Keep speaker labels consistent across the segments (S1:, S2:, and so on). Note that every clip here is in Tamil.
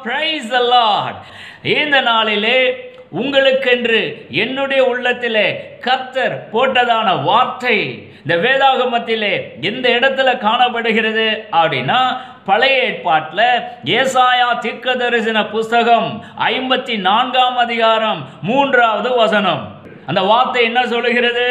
S1: பிரைஸ் the Lord இந்த நாளிலே உங்களுக்கென்று என்னுடைய உள்ளத்திலே கர்த்தர் போட்டதான வார்த்தை இந்த வேதாகமத்திலே எந்த இடத்துல காணப்படுகிறது அப்படின்னா பழைய ஏற்பாட்டில் ஏசாயா தீர்க்க தரிசன புஸ்தகம் ஐம்பத்தி நான்காம் அதிகாரம் மூன்றாவது வசனம் அந்த வார்த்தை என்ன சொல்லுகிறது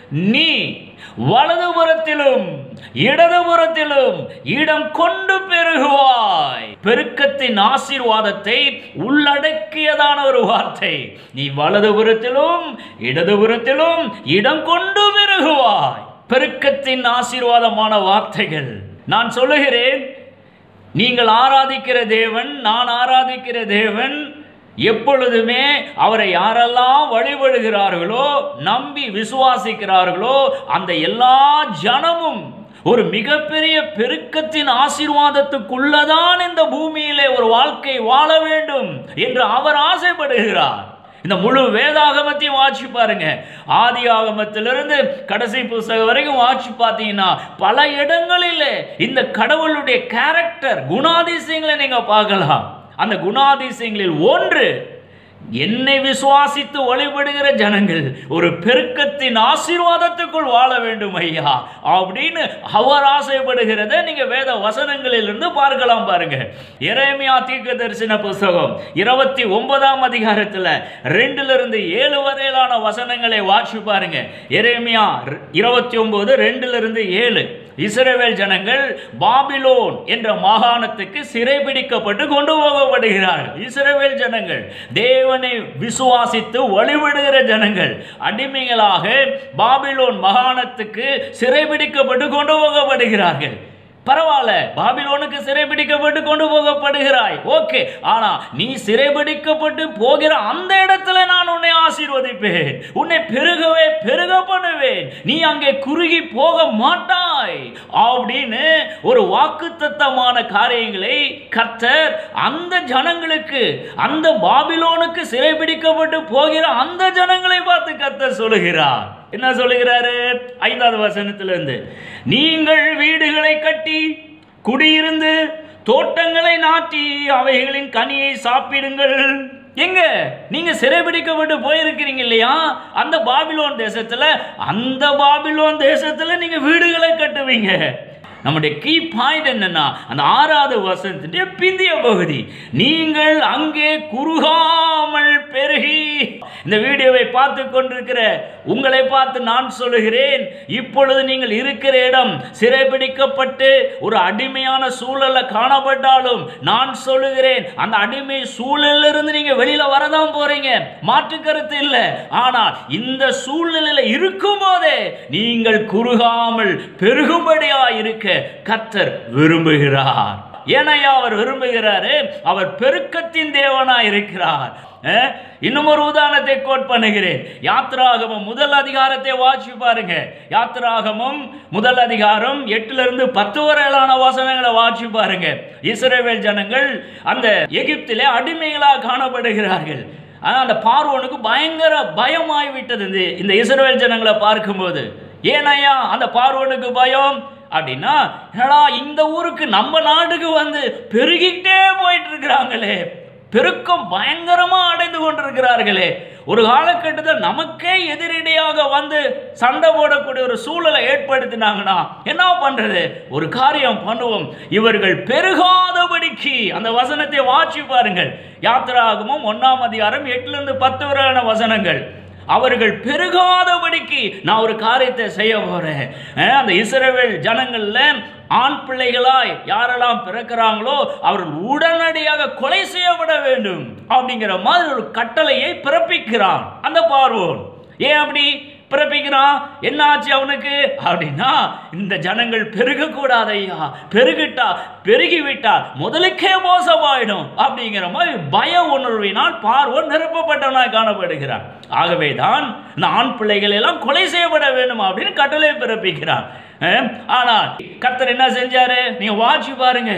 S1: நீ வலதுபுறத்திலும் இடதுபுறத்திலும் இடம் கொண்டு பெருகுவாய் பெருக்கத்தின் ஆசீர்வாதத்தை உள்ளடக்கியதான ஒரு வார்த்தை நீ வலதுபுறத்திலும் இடதுபுறத்திலும் இடம் கொண்டு பெருகுவாய் பெருக்கத்தின் ஆசீர்வாதமான வார்த்தைகள் நான் சொல்லுகிறேன் நீங்கள் ஆராதிக்கிற தேவன் நான் ஆராதிக்கிற தேவன் எப்பொழுதுமே அவரை யாரெல்லாம் வழிபடுகிறார்களோ நம்பி விசுவாசிக்கிறார்களோ அந்த எல்லா ஜனமும் ஒரு மிகப்பெரிய பெருக்கத்தின் ஆசீர்வாதத்துக்குள்ளதான் இந்த பூமியிலே ஒரு வாழ்க்கை வாழ வேண்டும் என்று அவர் ஆசைப்படுகிறார் இந்த முழு வேதாகமத்தையும் வாட்சி பாருங்க ஆதி ஆகமத்திலிருந்து கடைசி புஸ்தகம் வரைக்கும் வாட்சி பார்த்தீங்கன்னா பல இடங்களில் இந்த கடவுளுடைய கேரக்டர் குணாதிசயங்களை நீங்க பார்க்கலாம் அந்த குணாதிசயங்களில் ஒன்று என்னை விசுவாசித்து வழிபடுகிற ஜனங்கள் ஒரு பெருக்கத்தின் ஆசீர்வாதத்துக்குள் வாழ வேண்டும் ஐயா அப்படின்னு அவர் ஆசைப்படுகிறத நீங்க வேத வசனங்களிலிருந்து பார்க்கலாம் பாருங்க எரேமியா தீர்க்க தரிசன புஸ்தகம் இருபத்தி ஒன்பதாம் அதிகாரத்தில் ரெண்டுல இருந்து ஏழு வரையிலான வசனங்களை வாட்சி பாருங்க எரேமியா இருபத்தி ஒன்பது ரெண்டுல இருந்து ஏழு இஸ்ரவேல் ஜனங்கள் பாபிலோன் என்ற மாகாணத்துக்கு சிறைபிடிக்கப்பட்டு கொண்டு போகப்படுகிறார்கள் இஸ்ரவேல் ஜனங்கள் தேவனை விசுவாசித்து வழிபடுகிற ஜனங்கள் அடிமைகளாக பாபிலோன் மாகாணத்துக்கு சிறைபிடிக்கப்பட்டு கொண்டு போகப்படுகிறார்கள் பரவாயில்ல பாபிலோனுக்கு சிறைபிடிக்கப்பட்டு கொண்டு போகப்படுகிறாய் ஓகே ஆனா நீ சிறைபிடிக்கப்பட்டு போகிற அந்த இடத்துல நான் உன்னை ஆசீர்வதிப்பேன் உன்னை பெருகவே பெருக பண்ணுவேன் நீ அங்கே குறுகி போக மாட்டாய் அப்படின்னு ஒரு வாக்குத்தத்தமான காரியங்களை கர்த்தர் அந்த ஜனங்களுக்கு அந்த பாபிலோனுக்கு சிறைபிடிக்கப்பட்டு போகிற அந்த ஜனங்களை பார்த்து கர்த்தர் சொல்லுகிறார் என்ன சொல்லுகிறாரு ஐந்தாவது வசனத்திலிருந்து நீங்கள் வீடுகளை கட்டி குடியிருந்து தோட்டங்களை நாட்டி அவைகளின் கனியை சாப்பிடுங்கள் எங்க நீங்க சிறைபிடிக்கப்பட்டு போயிருக்கிறீங்க இல்லையா அந்த பாபிலோன் தேசத்துல அந்த பாபிலோன் தேசத்துல நீங்க வீடுகளை கட்டுவீங்க நம்முடைய கீ பாயிண்ட் என்னன்னா அந்த ஆறாவது வசனத்துடைய பிந்திய பகுதி நீங்கள் அங்கே குறுகாமல் பெருகி இந்த வீடியோவை பார்த்து கொண்டிருக்கிற உங்களை பார்த்து நான் சொல்லுகிறேன் இப்பொழுது நீங்கள் இருக்கிற இடம் சிறைபிடிக்கப்பட்டு ஒரு அடிமையான சூழல்ல காணப்பட்டாலும் நான் சொல்லுகிறேன் அந்த அடிமை சூழலில் இருந்து நீங்க வெளியில வரதான் போறீங்க மாற்று கருத்து இல்லை ஆனால் இந்த சூழ்நிலையில இருக்கும் போதே நீங்கள் குறுகாமல் பெருகும்படியா இருக்க கத்தர் விரும்புகிறார் ஏனையா அவர் விரும்புகிறாரு அவர் பெருக்கத்தின் தேவனா இருக்கிறார் அஹ், இன்னும் ஒரு உதாரணத்தை கோட் பண்ணுகிறேன் யாத்ராகமம் முதல் அதிகாரத்தை வாட்சி பாருங்க யாத்ராகமம் முதல் அதிகாரம் எட்டுல இருந்து பத்து வரையிலான வசனங்களை வாட்சி பாருங்க இஸ்ரவேல் ஜனங்கள் அந்த எகிப்திலே அடிமைகளாக காணப்படுகிறார்கள் ஆனால் அந்த பார்வோனுக்கு பயங்கர பயமாய் விட்டது இந்த- இந்த இஸ்ரவேல் ஜனங்களை பார்க்கும்போது ஏனையா அந்த பார்வோனுக்கு பயம் அப்படின்னா என்னடா இந்த ஊருக்கு நம்ம நாட்டுக்கு வந்து பெருகிக்கிட்டே போயிட்டு இருக்கிறாங்களே பெருக்கம் பயங்கரமா அடைந்து கொண்டிருக்கிறார்களே ஒரு காலகட்டத்தில் நமக்கே எதிரடியாக வந்து சண்டை போடக்கூடிய ஒரு சூழலை ஏற்படுத்தினாங்கன்னா என்ன பண்றது ஒரு காரியம் பண்ணுவோம் இவர்கள் பெருகாதபடிக்கு அந்த வசனத்தை வாட்சி பாருங்கள் யாத்திராகமும் ஒன்னாம் அதிகாரம் எட்டுல இருந்து பத்து வரையான வசனங்கள் அவர்கள் பெருகாதபடிக்கு நான் ஒரு காரியத்தை செய்ய போறேன் அஹ், அந்த இஸ்ரவேல் ஜனங்கள்ல ஆண் பிள்ளைகளாய் யாரெல்லாம் பிறக்கிறாங்களோ அவர்கள் உடனடியாக கொலை செய்யப்பட வேண்டும் அப்படிங்கிற மாதிரி ஒரு கட்டளையை பிறப்பிக்கிறான் அந்த பார்வோன் ஏன் அப்படி பிறப்பிக்கிறான் என்ன ஆச்சு அவனுக்கு அப்படின்னா இந்த ஜனங்கள் பெருகக்கூடாது ஐயா பெருகிட்டா பெருகிவிட்டா முதலுக்கே மோசமாயிடும் அப்படிங்கிற மாதிரி பய உணர்வினால் பார்வன் நிரப்பப்பட்டவனாய் காணப்படுகிறான் ஆகவே தான் இந்த ஆண் பிள்ளைகள் எல்லாம் கொலை செய்யப்பட வேண்டும் அப்படின்னு கட்டளை பிறப்பிக்கிறான் அஹ், ஆனால் கர்த்தர் என்ன செஞ்சாரு நீங்க வாட்சி பாருங்க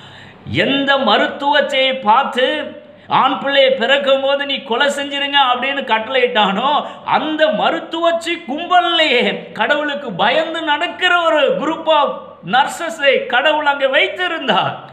S1: எந்த மருத்துவத்தை பார்த்து ஆண் பிள்ளையை பிறக்கும் போது நீ கொலை செஞ்சிருங்க அப்படின்னு கட்டளையிட்டானோ அந்த மருத்துவச்சி கும்பல்லையே கடவுளுக்கு பயந்து நடக்கிற ஒரு குரூப் ஆஃப் நர்சஸை கடவுள் அங்கே வைத்திருந்தார்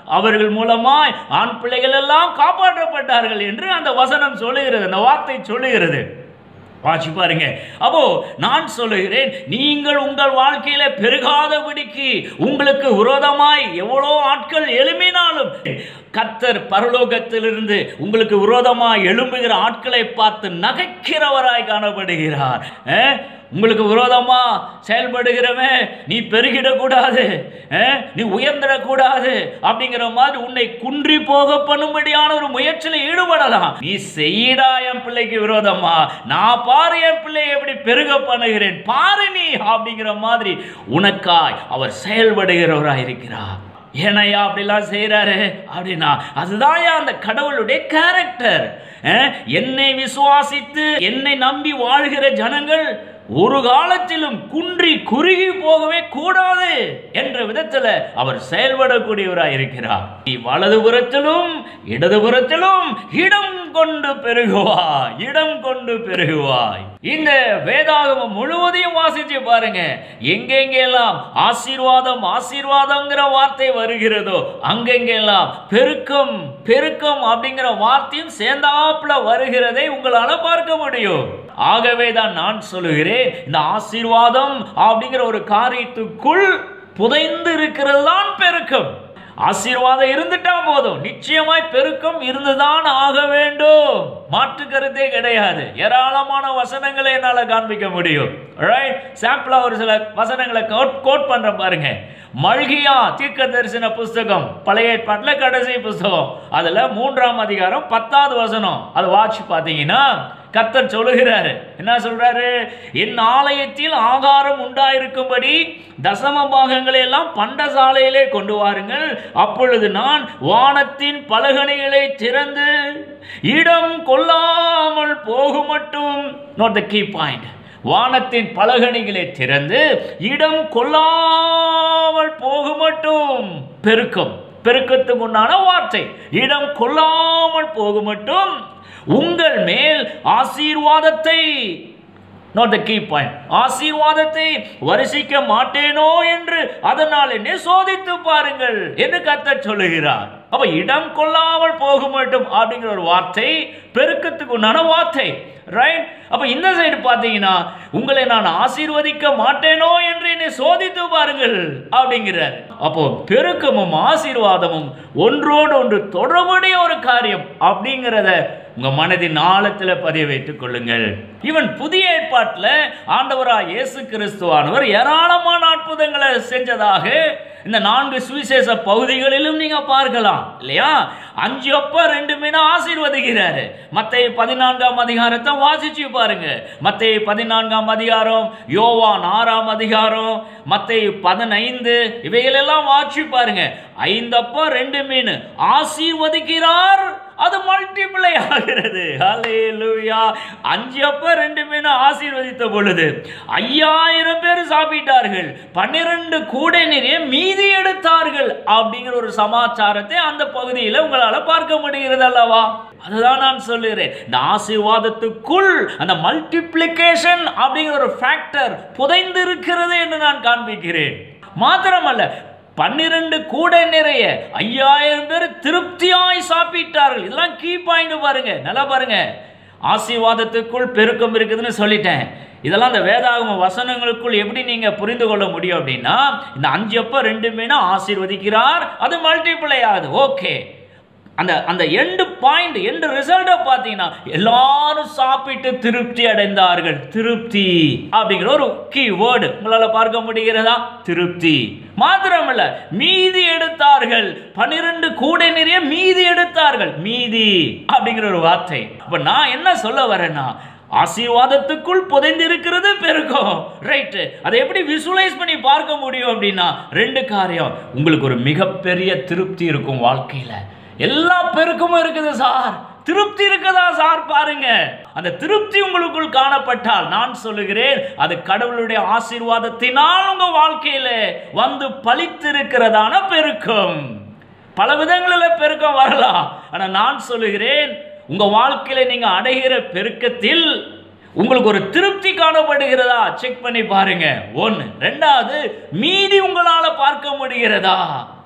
S1: அவர்கள் மூலமாய் ஆண் பிள்ளைகள் எல்லாம் காப்பாற்றப்பட்டார்கள் என்று அந்த வசனம் சொல்லுகிறது அந்த வார்த்தை சொல்லுகிறது வாசி பாருங்க அப்போ நான் சொல்லுகிறேன் நீங்கள் உங்கள் வாழ்க்கையில பெருகாதபடிக்கு உங்களுக்கு விரோதமாய் எவ்வளோ ஆட்கள் எழும்பினாலும் கத்தர் பரலோகத்திலிருந்து உங்களுக்கு விரோதமாய் எழும்புகிற ஆட்களை பார்த்து நகைக்கிறவராய் காணப்படுகிறார் அஹ்? உங்களுக்கு விரோதமா செயல்படுகிறவன் நீ பெருகிடக்கூடாது அஹ்? நீ உயர்ந்திடக்கூடாது அப்படிங்கிற மாதிரி உன்னை குன்றி போக பண்ணும்படியான ஒரு முயற்சியில் ஈடுபடலாம் நீ செய்யடா என் பிள்ளைக்கு விரோதமா நான் பாரு என் பிள்ளையை எப்படி பெருக பண்ணுகிறேன் பாரு நீ அப்படிங்கிற மாதிரி உனக்காய் அவர் செயல்படுகிறவராய் இருக்கிறார் ஏனையா அப்படிலாம் செய்கிறாரு அப்படின்னா அதுதான் அந்த கடவுளுடைய கேரக்டர் என்னை விசுவாசித்து என்னை நம்பி வாழ்கிற ஜனங்கள் ஒரு காலத்திலும் குன்றி குறுகி போகவே கூடாது என்ற விதத்தில் அவர் செயல்படக்கூடியவராய் இருக்கிறார் நீ வலதுபுறத்திலும் இடதுபுறத்திலும் இடம் கொண்டு பெருகுவாய் இடம் கொண்டு பெருகுவாய் இந்த வேதாகமம் முழுவதையும் வாசிச்சு பாருங்க எங்கெங்கெல்லாம் ஆசீர்வாதம் ஆசீர்வாதம்ங்கிற வார்த்தை வருகிறதோ அங்கெங்கெல்லாம் பெருக்கம் பெருக்கம் அப்படிங்கிற வார்த்தையும் சேர்ந்தாப்புல வருகிறதை உங்களால பார்க்க முடியும் ஆகவே தான் நான் சொல்லுகிறேன் இந்த ஆசீர்வாதம் அப்படிங்கிற ஒரு காரியத்துக்குள் புதைந்து இருக்கிறது தான் பெருக்கம் ஆசீர்வாதம் இருந்துட்டா போதும் நிச்சயமாய் பெருக்கம் இருந்துதான் ஆக வேண்டும் மாற்று கருத்தே கிடையாது ஏராளமான வசனங்களை என்னால் காண்பிக்க முடியும் ரைட் சாம்பிளா ஒரு சில வசனங்களை கோட் கோட் பண்றேன் பாருங்க மல்கியா தீர்க்க தரிசன புஸ்தகம் பழைய ஏற்பாட்டில் கடைசி புஸ்தகம் அதில் மூன்றாம் அதிகாரம் பத்தாவது வசனம் அதை வாட்ச் பார்த்தீங்கன்னா கர்த்தர் சொல்லுகிறாரு என்ன சொல்றாரு என் ஆலயத்தில் ஆகாரம் உண்டாயிருக்கும்படி தசம பாகங்களை எல்லாம் பண்டசாலையிலே கொண்டு வாருங்கள் அப்பொழுது நான் வானத்தின் பலகணிகளை திறந்து இடம் கொள்ளாமல் போகும் மட்டும் நோட் த கீ பாயிண்ட் வானத்தின் பலகணிகளை திறந்து இடம் கொள்ளாமல் போகும் மட்டும் பெருக்கம் பெருக்கத்துக்கு உண்டான வார்த்தை இடம் கொள்ளாமல் போகும் மட்டும் உங்கள் மேல் ஆசீர்வாதத்தை நோட் த கீ பாயிண்ட் ஆசீர்வாதத்தை வருஷிக்க மாட்டேனோ என்று அதனால் என்னை சோதித்து பாருங்கள் என்று கர்த்தர் சொல்லுகிறார் அப்ப இடம் கொள்ளாமல் போக மாட்டோம் அப்படிங்கிற ஒரு வார்த்தை பெருக்கத்துக்கு உண்டான வார்த்தை ரைட் அப்ப இந்த சைடு பார்த்தீங்கன்னா உங்களை நான் ஆசீர்வதிக்க மாட்டேனோ என்று என்னை சோதித்து பாருங்கள் அப்படிங்கிறார் அப்போ பெருக்கமும் ஆசீர்வாதமும் ஒன்றோடு ஒன்று தொடர்புடைய ஒரு காரியம் அப்படிங்கிறத உங்க மனதின் ஆழத்தில் பதிய வைத்துக் கொள்ளுங்கள் இவன் புதிய ஏற்பாட்டில் ஆண்டவராக இயேசு கிறிஸ்துவானவர் ஏராளமான அற்புதங்களை செஞ்சதாக இந்த நான்கு சுவிசேஷ பகுதிகளிலும் நீங்க பார்க்கலாம் இல்லையா அஞ்சு அப்ப ரெண்டு மீனா ஆசீர்வதிக்கிறாரு மத்திய பதினான்காம் அதிகாரத்தை வாசிச்சு பாருங்க மத்திய பதினான்காம் அதிகாரம் யோவான் ஆறாம் அதிகாரம் மத்திய பதினைந்து இவைகளெல்லாம் வாசிச்சு பாருங்க ஐந்தப்ப ரெண்டு மீன் ஆசீர்வதிக்கிறார் அது மல்டிப்ளை ஆகிறது ஹalleluya அஞ்சு அப்ப ரெண்டு மீன் ஆசீர்வதித்த பொழுது ஐயாயிரம் பேர் சாப்பிட்டார்கள் பன்னிரண்டு கூடை நிறைய மீதி எடுத்தார்கள் அப்படிங்கிற ஒரு சமாச்சாரத்தை அந்த பகுதியில் உங்களால பார்க்க முடிகிறது அல்லவா அதுதான் நான் சொல்லுகிறேன் இந்த ஆசீர்வாதத்துக்குள் அந்த மல்டிப்ளிகேஷன் அப்படிங்கிற ஒரு ஃபேக்டர் புதைந்து இருக்கிறது என்று நான் காண்பிக்கிறேன் மாத்திரமல்ல பன்னிரண்டு கூடை நிறைய ஐயாயிரம் பேர் திருப்தியாய் சாப்பிட்டார்கள் இதெல்லாம் கீ பாயிண்ட் பாருங்க நல்லா பாருங்க ஆசீர்வாதத்துக்குள் பெருக்கம் இருக்குதுன்னு சொல்லிட்டேன் இதெல்லாம் அந்த வேதாகம வசனங்களுக்குள் எப்படி நீங்க புரிந்து கொள்ள முடியும் அப்படின்னா இந்த அஞ்சு அப்ப ரெண்டு மீனா ஆசீர்வதிக்கிறார் அது மல்டிப்ளை ஆகுது ஓகே அந்த அந்த எண்டு பாயிண்ட் எண்டு ரிசல்ட்டை பார்த்தீங்கன்னா எல்லாரும் சாப்பிட்டு திருப்தி அடைந்தார்கள் திருப்தி அப்படிங்கிற ஒரு கீ வேர்டு உங்களால் பார்க்க முடிகிறதா திருப்தி மாத்திரமல்ல மீதி எடுத்தார்கள் பன்னிரண்டு கூடை நிறைய மீதி எடுத்தார்கள் மீதி அப்படிங்கிற ஒரு வார்த்தை அப்ப நான் என்ன சொல்ல வரேன்னா ஆசீர்வாதத்துக்குள் புதைந்திருக்கிறது பெருக்கும் ரைட்டு அதை எப்படி விசுவலைஸ் பண்ணி பார்க்க முடியும் அப்படின்னா ரெண்டு காரியம் உங்களுக்கு ஒரு மிகப்பெரிய திருப்தி இருக்கும் வாழ்க்கையில எல்லா பெருக்கமும் இருக்குது சார் திருப்தி இருக்குதா சார் பாருங்க அந்த திருப்தி உங்களுக்குள் காணப்பட்டால் நான் சொல்லுகிறேன் அது கடவுளுடைய ஆசீர்வாதத்தினால் உங்க வாழ்க்கையில வந்து பலித்திருக்கிறதான பெருக்கம் பல விதங்களில் பெருக்கம் வரலாம் ஆனா நான் சொல்லுகிறேன் உங்க வாழ்க்கையில நீங்க அடைகிற பெருக்கத்தில் உங்களுக்கு ஒரு திருப்தி காணப்படுகிறதா செக் பண்ணி பாருங்க ஒன்று ரெண்டாவது மீதி உங்களால பார்க்க முடிகிறதா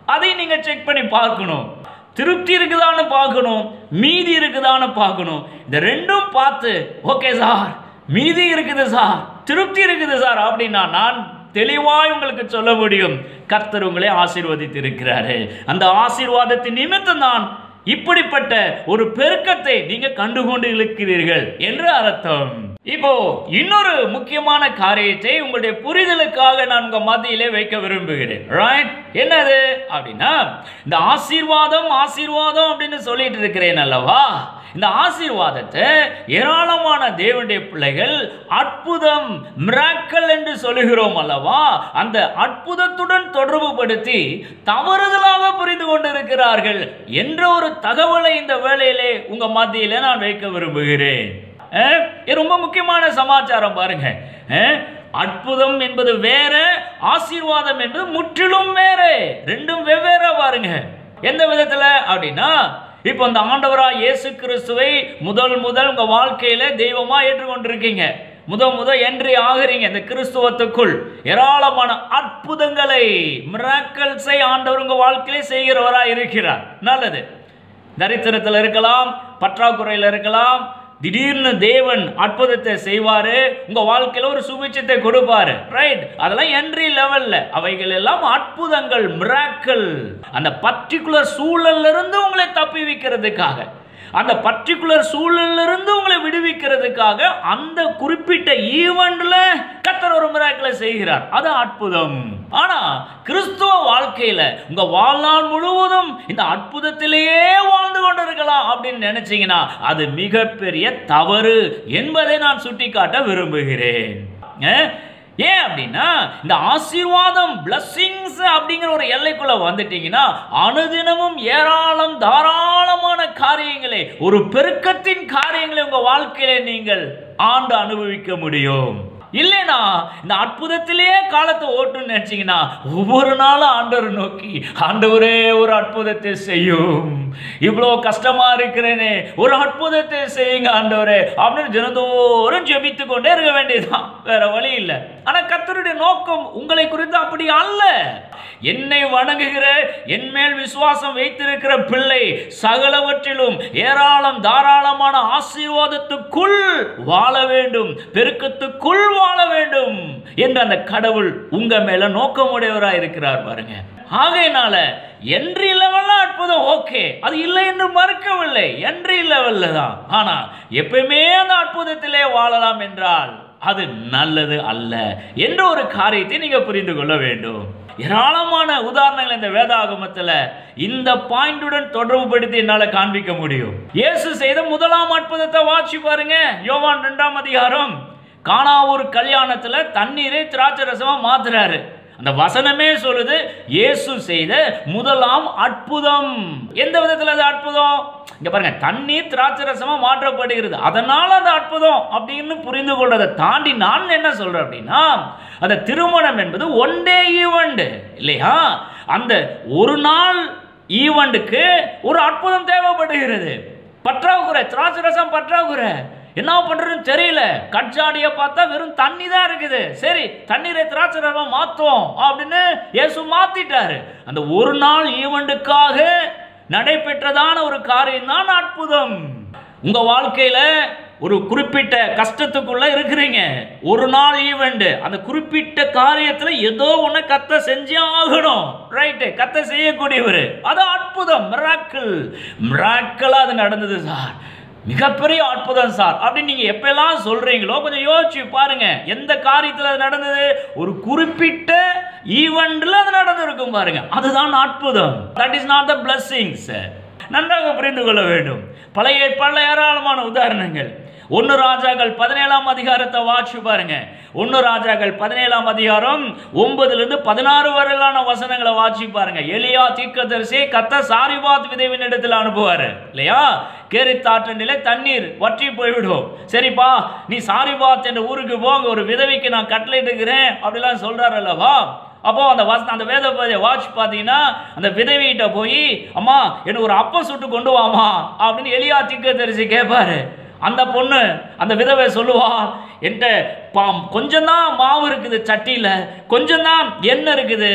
S1: அதை நீங்க செக் பண்ணி பார்க்கணும் திருப்தி இருக்குதான்னு பார்க்கணும் மீதி இருக்குதான்னு பார்க்கணும் இந்த ரெண்டும் பார்த்து ஓகே சார் மீதி இருக்குது சார் திருப்தி இருக்குது சார் அப்படின்னா நான் தெளிவாய் உங்களுக்கு சொல்ல முடியும் கர்த்தர் உங்களை ஆசீர்வதித்து இருக்கிறாரு அந்த ஆசீர்வாதத்தின் நிமித்தம் தான் இப்படிப்பட்ட ஒரு பெருக்கத்தை நீங்க கண்டுகொண்டு இருக்கிறீர்கள் என்று அர்த்தம் இப்போ இன்னொரு முக்கியமான காரியத்தை உங்களுடைய புரிதலுக்காக நான் உங்க மத்தியிலே வைக்க விரும்புகிறேன் ரைட் என்னது அப்படின்னா இந்த ஆசீர்வாதம் ஆசீர்வாதம் அப்படின்னு சொல்லிட்டு இருக்கிறேன் அல்லவா இந்த ஆசீர்வாதத்தை ஏராளமான தேவனுடைய பிள்ளைகள் அற்புதம் மிராக்கல் என்று சொல்லுகிறோம் அல்லவா அந்த அற்புதத்துடன் தொடர்பு படுத்தி தவறுதலாக புரிந்து கொண்டிருக்கிறார்கள் என்ற ஒரு தகவலை இந்த வேளையிலே உங்க மத்தியிலே நான் வைக்க விரும்புகிறேன் அஹ், இது ரொம்ப முக்கியமான சமாச்சாரம் பாருங்க அஹ், அற்புதம் என்பது வேற ஆசீர்வாதம் என்பது முற்றிலும் வேற ரெண்டும் வெவ்வேறா பாருங்க எந்த விதத்துல அப்படின்னா இப்போ இந்த ஆண்டவரா இயேசு கிறிஸ்துவை முதல் முதல் உங்க வாழ்க்கையில தெய்வமா ஏற்றுக்கொண்டிருக்கீங்க முத முத என்ட்ரி ஆகுறீங்க இந்த கிறிஸ்துவத்துக்குள் ஏராளமான அற்புதங்களை மிராக்கல்ஸை ஆண்டவர் உங்க வாழ்க்கையிலே செய்கிறவரா இருக்கிறார் நல்லது தரித்திரத்தில் இருக்கலாம் பற்றாக்குறையில் இருக்கலாம் திடீர்னு தேவன் அற்புதத்தை செய்வாரு உங்க வாழ்க்கையில ஒரு சுபிட்சத்தை கொடுப்பாரு ரைட் அதெல்லாம் என்ட்ரி லெவல்ல அவைகள் எல்லாம் அற்புதங்கள் மிராக்கல் அந்த பர்டிகுலர் சூழல்ல இருந்து உங்களை தப்பி வைக்கிறதுக்காக அந்த பர்டிகுலர் சூழல்ல இருந்து உங்களை விடுவிக்கிறதுக்காக அந்த குறிப்பிட்ட ஈவெண்ட்ல கத்தர் ஒரு மிராக்களை செய்கிறார் அது அற்புதம் ஆனா கிறிஸ்துவ வாழ்க்கையில உங்க வாழ்நாள் முழுவதும் இந்த அற்புதத்திலேயே வாழ்ந்து கொண்டிருக்கலாம் அப்படின்னு நினைச்சீங்கன்னா அது மிகப்பெரிய தவறு என்பதை நான் சுட்டிக்காட்ட விரும்புகிறேன் அஹ், ஏன் அப்படின்னா இந்த ஆசீர்வாதம் பிளஸ்ஸிங்ஸ் அப்படிங்கிற ஒரு எல்லைக்குள்ள வந்துட்டீங்கன்னா அனுதினமும் ஏராளம் தாராளமான காரியங்களை ஒரு பெருக்கத்தின் காரியங்களை உங்க வாழ்க்கையில நீங்கள் ஆண்டு அனுபவிக்க முடியும் இல்லைனா இந்த அற்புதத்திலேயே காலத்தை ஓட்டுன்னு நினைச்சீங்கன்னா ஒவ்வொரு நாளும் ஆண்டவர் நோக்கி ஆண்டவரே ஒரு அற்புதத்தை செய்யும் இவ்வளோ கஷ்டமா இருக்கிறேனே ஒரு அற்புதத்தை செய்யுங்க ஆண்டவரே அப்படின்னு தினந்தோறும் ஜெபித்து கொண்டே இருக்க வேண்டியதுதான் வேற வழி இல்லை ஆனா கர்த்தருடைய நோக்கம் உங்களை குறித்து அப்படி அல்ல என்னை வணங்குகிற என் மேல் விசுவாசம் வைத்திருக்கிற பிள்ளை சகலவற்றிலும் ஏராளம் தாராளமான ஆசீர்வாதத்துக்குள் வாழ வேண்டும் பெருக்கத்துக்குள் வாழ வேண்டும் என்று அந்த கடவுள் உங்க மேல நோக்கமுடையவராக இருக்கிறார் பாருங்க ஆகையினால என்ட்ரி லெவல்ல அற்புதம் ஓகே அது இல்லை என்று மறுக்கவில்லை என்ட்ரி லெவல்ல தான் ஆனா எப்பயுமே அந்த அற்புதத்திலே வாழலாம் என்றால் அது நல்லது அல்ல என்ற ஒரு காரியத்தை நீங்க புரிந்து கொள்ள வேண்டும் ஏராளமான உதாரணங்கள் இந்த வேதாகமத்துல இந்த பாயிண்டுடன் தொடர்பு படுத்தி என்னால காண்பிக்க முடியும் இயேசு செய்த முதலாம் அற்புதத்தை வாட்சி பாருங்க யோவான் ரெண்டாம் அதிகாரம் காணாவூர் கல்யாணத்துல தண்ணீரை திராட்சை ரசமா மாத்துறாரு அந்த வசனமே சொல்லுது இயேசு செய்த முதலாம் அற்புதம் எந்த விதத்தில் அது அற்புதம் இங்க பாருங்க தண்ணீர் திராட்சை ரசமா மாற்றப்படுகிறது அதனால அந்த அற்புதம் அப்படின்னு புரிந்து கொள்றதை தாண்டி நான் என்ன சொல்றேன் அப்படின்னா அந்த திருமணம் என்பது ஒன் டே ஈவெண்ட் இல்லையா அந்த ஒரு நாள் ஈவெண்ட்டுக்கு ஒரு அற்புதம் தேவைப்படுகிறது பற்றாக்குறை திராட்சை ரசம் பற்றாக்குறை என்ன பண்றதுன்னு தெரியல கட்சாடியை பார்த்தா வெறும் தண்ணி தான் இருக்குது சரி தண்ணீரை திராட்சை ரசம் மாத்துவோம் அப்படின்னு இயேசு மாத்திட்டாரு அந்த ஒரு நாள் ஈவெண்ட்டுக்காக நடைபெற்றதான ஒரு காரியம் தான் அற்புதம் உங்க வாழ்க்கையில ஒரு குறிப்பிட்ட கஷ்டத்துக்குள்ள இருக்கிறீங்க ஒரு நாள் ஈவெண்ட் அந்த குறிப்பிட்ட காரியத்துல ஏதோ ஒண்ணு கத்த செஞ்சே ஆகணும் ரைட்டு கத்த செய்யக்கூடியவர் அது அற்புதம் மிராக்கிள் மிராக்கிளா அது நடந்தது சார் மிகப்பெரிய அற்புதம் சார் அப்படின்னு நீங்க எப்பெல்லாம் சொல்றீங்களோ கொஞ்சம் யோசிச்சு பாருங்க எந்த காரியத்தில் அது நடந்தது ஒரு குறிப்பிட்ட ஈவெண்ட்ல அது நடந்திருக்கும் பாருங்க அதுதான் அற்புதம் that is not the blessings நன்றாக புரிந்து கொள்ள வேண்டும் பழைய ஏற்பாடுல ஏராளமான உதாரணங்கள் ஒன்று ராஜாக்கள் பதினேழாம் அதிகாரத்தை வாட்சி பாருங்க ஒன்று ராஜாக்கள் பதினேழாம் அதிகாரம் ஒன்பதுல இருந்து பதினாறு வரையிலான வசனங்களை வாட்சி பாருங்க எலியா தீர்க்கதரிசி கத்த சாரிபாத் விதைவின் இடத்துல அனுப்புவாரு இல்லையா கேரித்தாற்று நிலை தண்ணீர் வற்றி போய்விடும் சரிப்பா நீ சாரிபாத் என்ற ஊருக்கு போங்க ஒரு விதவைக்கு நான் கட்டளையிட்டுக்கிறேன் அப்படிலாம் சொல்றாரு அல்லவா அப்போ அந்த வச அந்த வேத வாட்ச் பார்த்தீங்கன்னா அந்த விதவிகிட்ட போய் அம்மா எனக்கு ஒரு அப்பம் சுட்டு கொண்டு வாமா அப்படின்னு எலியா தீர்க்கதரிசி கேட்பாரு அந்த பொண்ணு அந்த விதவை சொல்லுவா என்கிட்ட பா கொஞ்சம் தான் மாவு இருக்குது சட்டியில் கொஞ்சம் தான் எண்ணெய் இருக்குது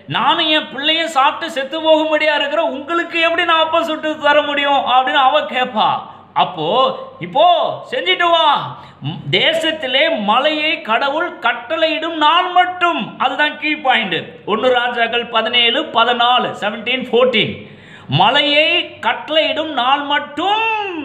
S1: நானும் என் பிள்ளையும் சாப்பிட்டு செத்து போகும்படியா இருக்கிற உங்களுக்கு எப்படி நான் அப்ப சுட்டு தர முடியும் அப்படின்னு அவ கேட்பா அப்போ இப்போ செஞ்சிட்டு வா ம், தேசத்திலே மலையை கடவுள் கட்டளையிடும் நாள் மட்டும் அதுதான் கீ பாயிண்ட் ஒன்று ராஜாக்கள் பதினேழு பதினாலு செவன்டீன் ஃபோர்டீன் மலையை கட்டளையிடும் நாள் மட்டும்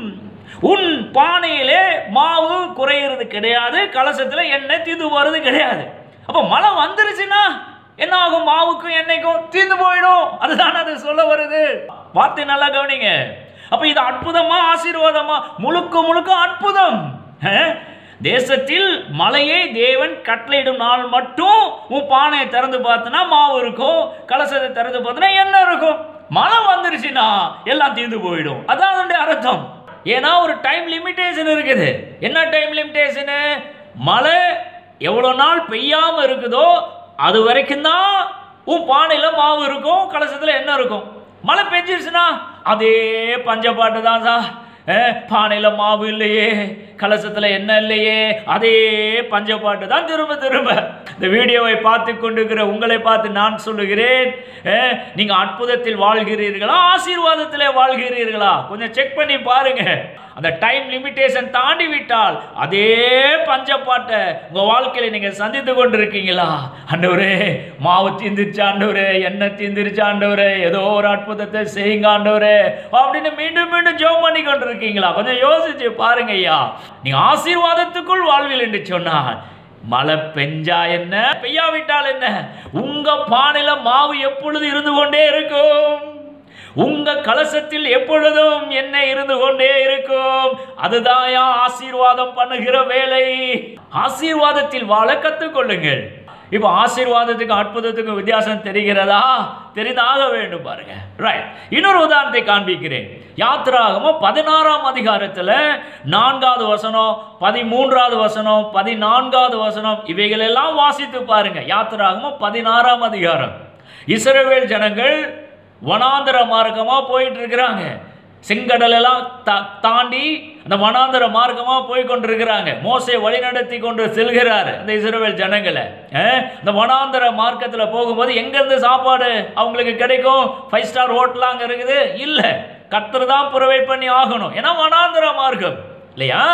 S1: உன் பானையிலே மாவு குறையிறது கிடையாது கலசத்தில் எண்ணெய் தீந்து போறது கிடையாது அப்போ மழை வந்துருச்சுன்னா என்ன ஆகும் மாவுக்கும் எண்ணெய்க்கும் தீந்து போயிடும் அதுதான் அது சொல்ல வருது வார்த்தை நல்லா கவனிங்க அப்ப இது அற்புதமா ஆசீர்வாதமா முழுக்க முழுக்க அற்புதம் அஹ்? தேசத்தில் மலையை தேவன் கட்டளையிடும் நாள் மட்டும் உன் பானையை திறந்து பார்த்தனா மாவு இருக்கும் கலசத்தை திறந்து பார்த்தனா எண்ணெய் இருக்கும் மழை வந்துருச்சுன்னா எல்லாம் தீர்ந்து போயிடும் அதான் அதனுடைய அர்த்தம் ஏன்னா ஒரு டைம் லிமிட்டேஷன் இருக்குது என்ன டைம் லிமிட்டேஷனு மழை எவ்வளோ நாள் பெய்யாம இருக்குதோ அது வரைக்கும் தான் உன் பானையில மாவு இருக்கும் கலசத்துல என்ன இருக்கும் மழை பெஞ்சிருச்சுன்னா அதே பஞ்சப்பாட்டு தான் சார் பானையில மாவு இல்லையே கலசத்துல என்ன இல்லையே அதே பஞ்சப்பாட்டு தான் திரும்ப திரும்ப இந்த வீடியோவை பார்த்து கொண்டிருக்கிற உங்களை பார்த்து நான் சொல்லுகிறேன் அஹ், நீங்க அற்புதத்தில் வாழ்கிறீர்களா ஆசீர்வாதத்திலே வாழ்கிறீர்களா கொஞ்சம் செக் பண்ணி பாருங்க அந்த டைம் லிமிட்டேஷன் தாண்டி விட்டால் அதே பஞ்சப்பாட்டை உங்க வாழ்க்கையில நீங்க சந்தித்து கொண்டிருக்கீங்களா ஆண்டவரே மாவு தீந்துருச்சு ஆண்டவரே எண்ணெய் தீந்துருச்சு ஆண்டவரே ஏதோ ஒரு அற்புதத்தை செய்யுங்க ஆண்டவரே அப்படின்னு மீண்டும் மீண்டும் ஜெபம் பண்ணி கொண்டிருக்கீங்களா கொஞ்சம் யோசிச்சு பாருங்க ஐயா நீங்க ஆசீர்வாதத்துக்குள் வாழ்வில் என்று சொன்னால் மழை பெஞ்சா என்ன பெய்யாவிட்டால் என்ன உங்க பானையில மாவு எப்பொழுது இருந்து கொண்டே இருக்கும் உங்க கலசத்தில் எப்பொழுதும் எண்ணெய் இருந்து கொண்டே இருக்கும் அதுதாயா ஆசீர்வாதம் பண்ணுகிற வேலை ஆசீர்வாதத்தில் வாழ கத்துக்கொள்ளுங்கள் இப்போ ஆசீர்வாதத்துக்கும் அற்புதத்துக்கும் வித்தியாசம் தெரிகிறதா தெரிந்தாக வேண்டும் பாருங்க ரைட் இன்னொரு உதாரணத்தை காண்பிக்கிறேன் யாத்திராகமம் பதினாறாம் அதிகாரத்தில் நான்காவது வசனம் பதிமூன்றாவது வசனம் பதினான்காவது வசனம் இவைகளெல்லாம் வாசித்து பாருங்க யாத்திராகமம் பதினாறாம் அதிகாரம் இஸ்ரவேல் ஜனங்கள் வனாந்தர மார்க்கமா போயிட்டு இருக்கிறாங்க செங்கடல் எல்லாம் தா- தாண்டி அந்த வனாந்தர மார்க்கமா போய் கொண்டிருக்கிறாங்க மோசே வழிநடத்தி கொண்டு செல்கிறார் அந்த இஸ்ரவேல் ஜனங்களை அஹ், இந்த வனாந்தர மார்க்கத்துல போகும்போது எங்கேருந்து சாப்பாடு அவங்களுக்கு கிடைக்கும் ஃபைவ் ஸ்டார் ஹோட்டல் அங்கே இருக்குது இல்லை கத்தர் தான் ப்ரொவைட் பண்ணி ஆகணும் ஏன்னா வனாந்தர மார்க்கம் இல்லையா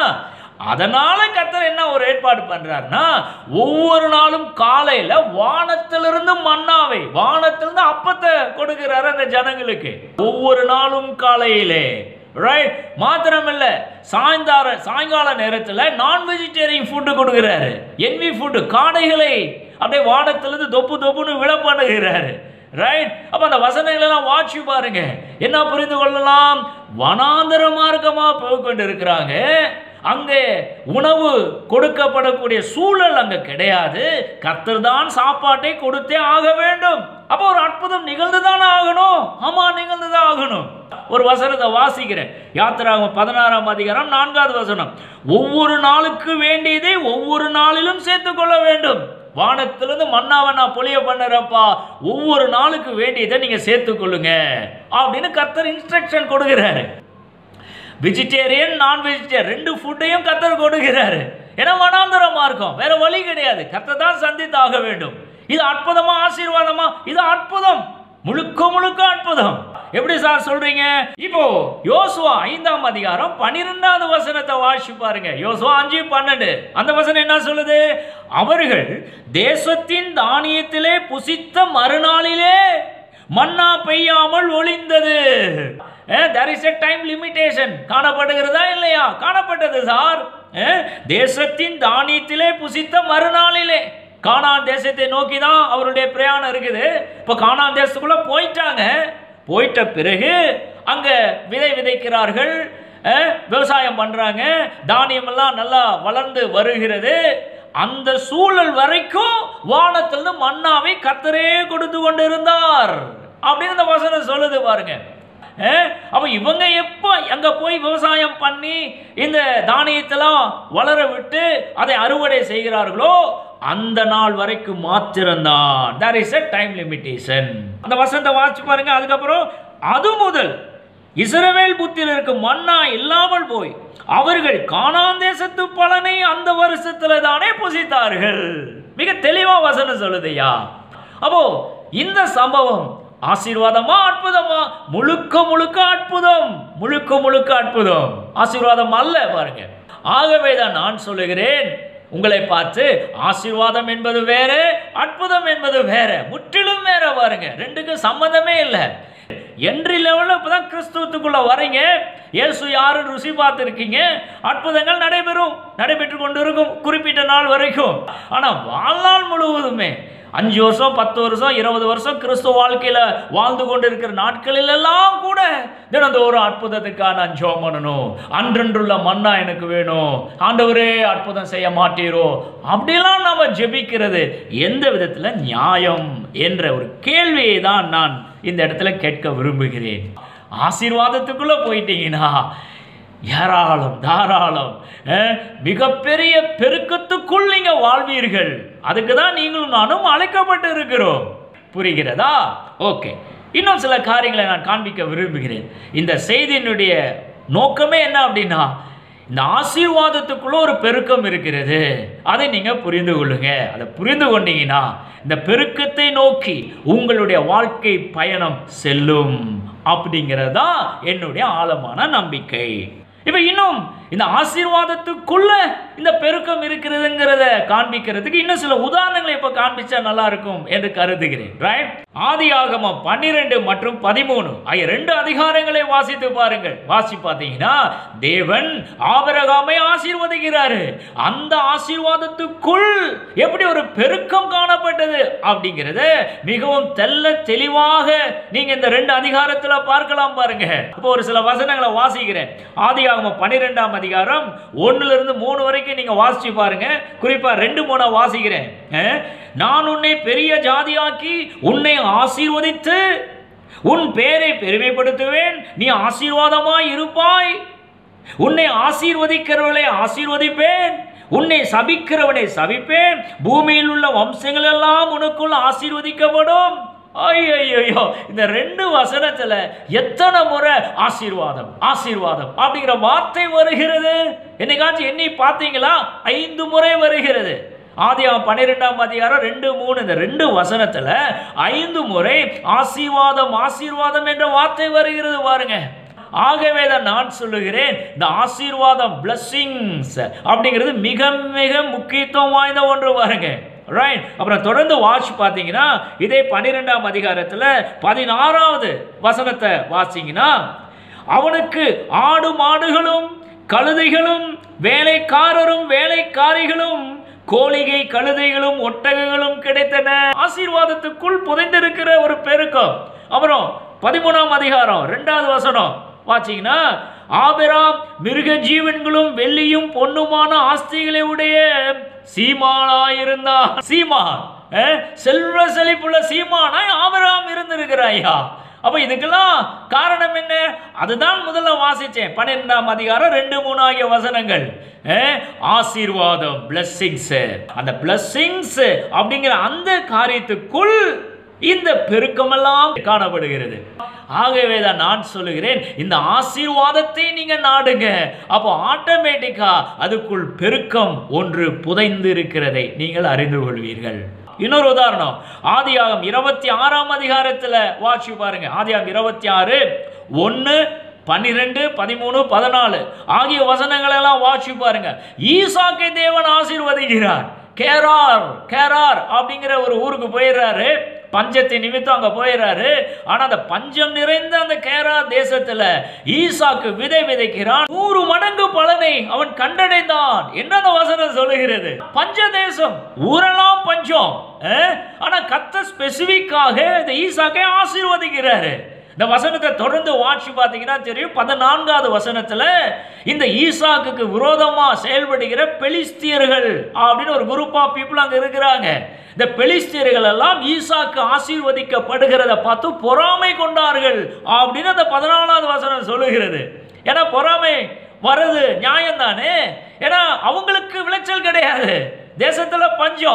S1: அதனால கத்தர் என்ன ஒரு ஏற்பாடு பண்றாருன்னா ஒவ்வொரு நாளும் காலையில வானத்திலிருந்து மன்னாவை வானத்திலிருந்து அப்பத்தை கொடுக்கிறாரு அந்த ஜனங்களுக்கு ஒவ்வொரு நாளும் காலையிலே ரைட் மாத்திரமில்ல சாயந்தார சாயங்கால நேரத்தில் நான் வெஜிடேரியன் ஃபுட்டு கொடுக்குறாரு என்வி ஃபுட்டு காடைகளை அப்படியே வானத்திலிருந்து தொப்பு தொப்புன்னு விழ பண்ணுகிறாரு ரைட் அப்ப அந்த வசனங்கள் எல்லாம் வாட்சி பாருங்க என்ன புரிந்து கொள்ளலாம் வனாந்தர மார்க்கமா போய் கொண்டு இருக்கிறாங்க அங்கே உணவு கொடுக்கப்படக்கூடிய சூழல் அங்க கிடையாது கர்த்தர் தான் சாப்பாட்டை கொடுத்தே ஆக வேண்டும் அப்போ ஒரு அற்புதம் நிகழ்ந்துதான் ஆகணும் ஆமா நிகழ்ந்துதான் ஆகணும் ஒரு வசனத்தை வாசிக்கிறேன் யாத்திராகம் பதினாறாம் அதிகாரம் நான்காவது வசனம் ஒவ்வொரு நாளுக்கு வேண்டியதை ஒவ்வொரு நாளிலும் சேர்த்துக்கொள்ள வேண்டும் வானத்திலிருந்து மன்னாவை நான் பொழிய பண்ணுறப்பா ஒவ்வொரு நாளுக்கு வேண்டியதை நீங்க சேர்த்துக்கொள்ளுங்க அப்படின்னு கர்த்தர் இன்ஸ்ட்ரக்ஷன் கொடுக்கிறாரு வெஜிடேரியன் நான் வெஜிடேரியன் ரெண்டு ஃபுட்டையும் கர்த்தர் கொடுக்கிறாரு ஏன்னா வனாந்தர மார்க்கம் வேற வழி கிடையாது கர்த்தர் தான் சந்தித்தாக வேண்டும் இது அற்புதமா ஆசீர்வாதமா இது அற்புதம் முழுக்க முழுக்க அற்புதம் எப்படி சார் சொல்றீங்க இப்போ யோசுவா ஐந்தாம் அதிகாரம் பன்னிரெண்டாவது வசனத்தை வாசி பாருங்க யோசுவா அஞ்சு பன்னெண்டு அந்த வசனம் என்ன சொல்லுது அவர்கள் தேசத்தின் தானியத்திலே புசித்த மறுநாளிலே மன்னா பெய்யாமல் ஒளிந்தது there is a time limitation காணப்படுகிறதா இல்லையா காணப்பட்டது சார் அஹ், தேசத்தின் தானியத்திலே புசித்த மறுநாளிலே கானான் தேசத்தை நோக்கி தான் அவருடைய பிரயாணம் இருக்குது இப்போ கானான் தேசத்துக்குள்ள போயிட்டாங்க போயிட்ட பிறகு அங்க விதை விதைக்கிறார்கள் அஹ், விவசாயம் பண்றாங்க தானியம் எல்லாம் நல்லா வளர்ந்து வருகிறது அந்த சூழல் வரைக்கும் வானத்திலிருந்து மன்னாவை கத்தரே கொடுத்து கொண்டு இருந்தார் அப்படின்னு இந்த வசனம் சொல்லுது பாருங்க அஹ், அப்ப இவங்க எப்போ அங்க போய் விவசாயம் பண்ணி இந்த தானியத்தெல்லாம் வளர விட்டு அதை அறுவடை செய்கிறார்களோ அந்த நாள் வரைக்கும் மாத்திரம்தான் there is a time limitation அந்த வசனத்தை வாசிச்சு பாருங்க அதுக்கப்புறம் அது முதல் இஸ்ரவேல் புத்திரருக்கு மன்னா இல்லாமல் போய் அவர்கள் கானான் தேசத்து பலனை அந்த வருஷத்துல தானே புசித்தார்கள் மிக தெளிவா வசனம் சொல்லுதையா அப்போ இந்த சம்பவம் ஆசீர்வாதமா அற்புதமா முழுக்க முழுக்க அற்புதம் முழுக்க முழுக்க அற்புதம் ஆசீர்வாதம் அல்ல பாருங்க ஆகவே தான் நான் சொல்லுகிறேன் உங்களை பார்த்து ஆசீர்வாதம் என்பது வேற அற்புதம் என்பது வேற முற்றிலும் வேற பாருங்க ரெண்டுக்கும் சம்மந்தமே இல்லை என்ட்ரி லெவலில் இப்போ தான் கிறிஸ்துவத்துக்குள்ள வரீங்க இயேசு யாருன்னு ருசி பார்த்துருக்கீங்க அற்புதங்கள் நடைபெறும் நடைபெற்று கொண்டு இருக்கும் குறிப்பிட்ட நாள் வரைக்கும் ஆனால் வாழ்நாள் முழுவதுமே அஞ்சு வருஷம் பத்து வருஷம் இருபது வருஷம் கிறிஸ்துவ வாழ்க்கையில் வாழ்ந்து கொண்டு இருக்கிற நாட்களில் எல்லாம் கூட தினந்தோறும் அற்புதத்துக்காக நான் ஜோம் பண்ணணும் அன்றன்றுள்ள மன்னா எனக்கு வேணும் ஆண்டவரே அற்புதம் செய்ய மாட்டீரோ அப்படிலாம் நம்ம ஜெபிக்கிறது எந்த விதத்தில் நியாயம் என்ற ஒரு கேள்வியை தான் நான் இந்த இடத்துல கேட்க விரும்புகிறேன் ஆசீர்வாதத்துக்குள்ளே போயிட்டீங்கன்னா ஏராளம் தாராளம் அஹ், மிகப்பெரிய பெருக்கத்துக்குள் நீங்க வாழ்வீர்கள் அதுக்கு தான் நீங்களும் நானும் அழைக்கப்பட்டு இருக்கிறோம் புரிகிறதா ஓகே இன்னும் சில காரியங்களை நான் காண்பிக்க விரும்புகிறேன் இந்த செய்தியினுடைய நோக்கமே என்ன அப்படின்னா இந்த ஆசீர்வாதத்துக்குள்ள ஒரு பெருக்கம் இருக்கிறது அதை நீங்க புரிந்து கொள்ளுங்க அதை புரிந்து கொண்டீங்கன்னா இந்த பெருக்கத்தை நோக்கி உங்களுடைய வாழ்க்கை பயணம் செல்லும் அப்படிங்கிறது தான் என்னுடைய ஆழமான நம்பிக்கை இப்போ இன்னும் இந்த ஆசீர்வாதத்துக்குள்ள இந்த பெருக்கம் இருக்கிறதுங்கிறத காண்பிக்கிறதுக்கு இன்னும் சில உதாரணங்களை இப்போ காண்பிச்சா நல்லா இருக்கும் என்று கருதுகிறேன் ரைட் ஆதியாகமம் பன்னிரெண்டு மற்றும் பதிமூணு ஆகிய ரெண்டு அதிகாரங்களை வாசித்து பாருங்கள் வாசி பார்த்தீங்கன்னா தேவன் ஆபரகாமை ஆசீர்வதிக்கிறாரு அந்த ஆசீர்வாதத்துக்குள் எப்படி ஒரு பெருக்கம் காணப்பட்டது அப்படிங்கிறத மிகவும் தெல்ல தெளிவாக நீங்க இந்த ரெண்டு அதிகாரத்துல பார்க்கலாம் பாருங்க இப்போ ஒரு சில வசனங்களை வாசிக்கிறேன் ஆதியாகமம் பன்னிரெண்டாம் அதிகாரம் ஒண்ணுல இருந்து மூணு வரைக்கும் நீங்க வாசிச்சு பாருங்க குறிப்பா ரெண்டு மூணா வாசிக்கிறேன் அஹ், நான் உன்னை பெரிய ஜாதியாக்கி உன்னை ஆசீர்வதித்து உன் பேரை பெருமைப்படுத்துவேன் நீ ஆசீர்வாதமாய் இருப்பாய் உன்னை ஆசீர்வதிக்கிறவளை ஆசீர்வதிப்பேன் உன்னை சபிக்கிறவனை சபிப்பேன் பூமியில் உள்ள வம்சங்கள் எல்லாம் உனக்குள் ஆசீர்வதிக்கப்படும் ஐயோ இந்த ரெண்டு வசனத்துல எத்தனை முறை ஆசீர்வாதம் ஆசீர்வாதம் அப்படிங்கிற வார்த்தை வருகிறது என்னைக்காச்சும் எண்ணி பார்த்தீங்களா ஐந்து முறை வருகிறது ஆதியாகம் பன்னிரெண்டாம் அதிகாரம் ரெண்டு மூணு இந்த ரெண்டு வசனத்துல ஐந்து முறை ஆசீர்வாதம் ஆசீர்வாதம் என்ற வார்த்தை வருகிறது பாருங்க ஆகவே தான் நான் சொல்லுகிறேன் இந்த ஆசீர்வாதம் blessings அப்படிங்கிறது மிக மிக முக்கியத்துவம் வாய்ந்த ஒன்று பாருங்க ரைட் அப்புறம் தொடர்ந்து வாட்ச் பார்த்தீங்கன்னா இதே பன்னிரெண்டாம் அதிகாரத்தில் பதினாறாவது வசனத்தை வாசிங்கன்னா அவனுக்கு ஆடு மாடுகளும் கழுதைகளும் வேலைக்காரரும் வேலைக்காரிகளும் கோழிகை கழுதைகளும் ஒட்டகங்களும் கிடைத்தன ஆசீர்வாதத்துக்குள் புதைந்திருக்கிற ஒரு பெருக்கம் அப்புறம் பதிமூணாம் அதிகாரம் ரெண்டாவது வசனம் வாச்சிங்கன்னா ஆபிராம் மிருக ஜீவன்களும் வெள்ளியும் பொன்னுமான ஆஸ்திகளை உடைய சீமானாயிருந்தான் சீமான் அஹ், செல்வ செழிப்புள்ள சீமானாய் ஆபிராம் இருந்திருக்கிறாயா அப்ப இதுக்கெல்லாம் காரணம் என்ன அதுதான் முதல்ல வாசிச்சேன் பன்னிரெண்டாம் அதிகாரம் ரெண்டு மூணு ஆகிய வசனங்கள் அஹ், ஆசீர்வாதம் பிளஸ்ஸிங்ஸ் அந்த பிளஸ்ஸிங்ஸ் அப்படிங்கிற அந்த காரியத்துக்குள் இந்த பெருக்கமெல்லாம் காணப்படுகிறது ஆகவே தான் நான் சொல்லுகிறேன் இந்த ஆசீர்வாதத்தை நீங்க நாடுங்க அப்போ ஆட்டோமேட்டிக்கா அதுக்குள் பெருக்கம் ஒன்று புதைந்து இருக்கிறதை நீங்கள் அறிந்து கொள்வீர்கள் இன்னொரு உதாரணம் ஆதியாகம் இருபத்தி ஆறாம் அதிகாரத்துல வாட்சி பாருங்க ஆதியாகம் இருபத்தி ஆறு ஒன்னு பன்னிரெண்டு பதிமூணு பதினாலு ஆகிய வசனங்கள் எல்லாம் வாட்சி பாருங்க ஈசாக்கை தேவன் ஆசீர்வதிக்கிறார் கேரார் கேரார் அப்படிங்கிற ஒரு ஊருக்கு போயிடுறாரு பஞ்சத்தின் நிமித்தம் அங்க போயிடுறாரு ஆனா அந்த பஞ்சம் நிறைந்த அந்த கேரா தேசத்துல ஈசாக்கு விதை விதைக்கிறான் நூறு மடங்கு பலனை அவன் கண்டடைந்தான் என்ன அந்த வசனம் சொல்லுகிறது பஞ்ச தேசம் ஊரெல்லாம் பஞ்சம் அஹ்? ஆனா கத்த ஸ்பெசிபிக்காக இந்த ஈசாக்கை ஆசீர்வதிக்கிறாரு இந்த வசனத்தை தொடர்ந்து வாட்சி பார்த்தீங்கன்னா தெரியும் பதினான்காவது வசனத்துல இந்த ஈசாக்குக்கு விரோதமா செயல்படுகிற பெலிஸ்தியர்கள் அப்படின்னு ஒரு குரூப் ஆஃப் பீப்புள் அங்க இருக்கிறாங்க இந்த பெலிஸ்தியர்கள் எல்லாம் ஈசாக்கு ஆசீர்வதிக்கப்படுகிறத பார்த்து பொறாமை கொண்டார்கள் அப்படின்னு அந்த பதினாலாவது வசனம் சொல்லுகிறது ஏன்னா பொறாமை வர்றது நியாயம் தானே ஏன்னா அவங்களுக்கு விளைச்சல் கிடையாது தேசத்துல பஞ்சம்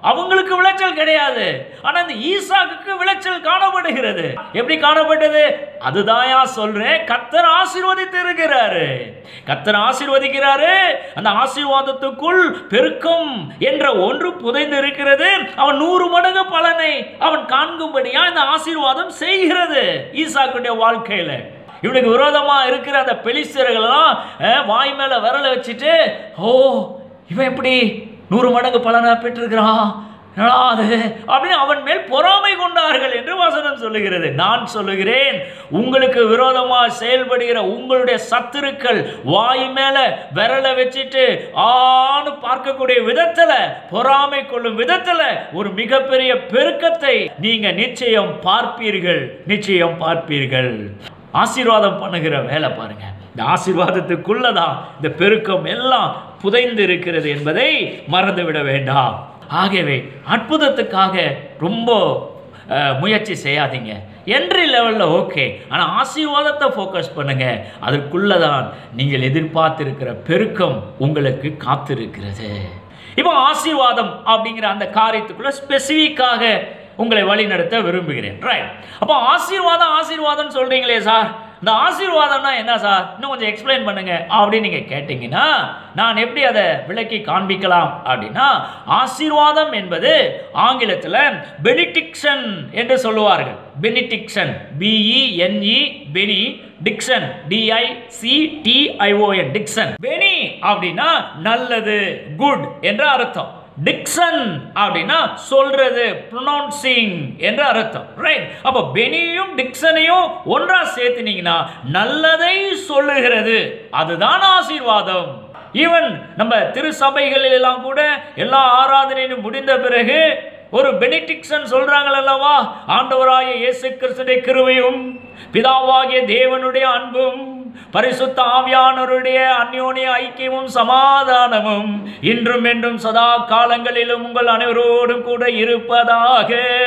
S1: அவங்களுக்கு விளைச்சல் கிடையாது ஆனா இந்த ஈசாக்குக்கு விளைச்சல் காணப்படுகிறது எப்படி காணப்பட்டது அதுதாயா சொல்றேன் கத்தர் ஆசீர்வதித்து இருக்கிறாரு கத்தர் ஆசீர்வதிக்கிறாரு அந்த ஆசீர்வாதத்துக்குள் பெருக்கம் என்ற ஒன்று புதைந்து இருக்கிறது அவன் நூறு மடங்கு பலனை அவன் காண்கும்படியா இந்த ஆசீர்வாதம் செய்கிறது ஈசாக்குடைய வாழ்க்கையில இவனுக்கு விரோதமா இருக்கிற அந்த பெலிஸ்தர்கள்லாம் அஹ், வாய் மேல விரல வச்சுட்டு ஓ இவன் எப்படி நூறு மடங்கு பலனை பெற்றிருக்கிறான் என்னடா அது அப்படின்னு அவன் மேல் பொறாமை கொண்டார்கள் என்று வசனம் சொல்லுகிறது நான் சொல்லுகிறேன் உங்களுக்கு விரோதமாக செயல்படுகிற உங்களுடைய சத்துருக்கள் வாய் மேல விரலை வச்சுட்டு ஆன்னு பார்க்கக்கூடிய விதத்துல பொறாமை கொள்ளும் விதத்துல ஒரு மிகப்பெரிய பெருக்கத்தை நீங்க நிச்சயம் பார்ப்பீர்கள் நிச்சயம் பார்ப்பீர்கள் ஆசீர்வாதம் பண்ணுகிற வேலை பாருங்க இந்த ஆசீர்வாதத்துக்குள்ளதான் இந்த பெருக்கம் எல்லாம் புதைந்து இருக்கிறது என்பதை மறந்துவிட வேண்டாம் ஆகவே அற்புதத்துக்காக ரொம்ப அஹ், முயற்சி செய்யாதீங்க என்ட்ரி லெவலில் ஓகே ஆனால் ஆசீர்வாதத்தை ஃபோக்கஸ் பண்ணுங்க அதற்குள்ளே தான் நீங்கள் எதிர்பார்த்திருக்கிற பெருக்கம் உங்களுக்கு காத்திருக்கிறது இப்போ ஆசீர்வாதம் அப்படிங்கிற அந்த காரியத்துக்குள்ள ஸ்பெசிஃபிக்காக உங்களை வழிநடத்த விரும்புகிறேன் ரைட் அப்போ ஆசீர்வாதம் ஆசீர்வாதம் சொல்றீங்களே சார் இந்த ஆசீர்வாதம்னா என்ன சார் இன்னும் கொஞ்சம் எக்ஸ்பிளைன் பண்ணுங்க அப்படின்னு நீங்க கேட்டீங்கன்னா நான் எப்படி அதை விளக்கி காண்பிக்கலாம் அப்படின்னா ஆசீர்வாதம் என்பது ஆங்கிலத்தில் பெனிடிக்ஷன் என்று சொல்லுவார்கள் benediction B E N E bene diction D I C T I O N diction bene அப்படின்னா நல்லது குட் என்ற அர்த்தம் டிக்சன் அப்படின்னா சொல்றது ப்ரொனவுன்சிங் என்று அர்த்தம் ரைட் அப்ப பெனியும் டிக்சனையும் ஒன்றா சேர்த்துனீங்கன்னா நல்லதை சொல்லுகிறது அதுதான் ஆசீர்வாதம் ஈவன் நம்ம திருச்சபைகளில் எல்லாம் கூட எல்லா ஆராதனையும் முடிந்த பிறகு ஒரு பெனிடிக்ஷன் சொல்றாங்கள் அல்லவா ஆண்டவராய இயேசு கிறிஸ்துடைய கிருபையும் பிதாவாகிய தேவனுடைய அன்பும் பரிசுத்த ஆவியானவருடைய அந்யோன்ய ஐக்கியமும் சமாதானமும் இன்றும் என்றும் சதா காலங்களிலும் உங்கள் அனைவரோடும் கூட இருப்பதாக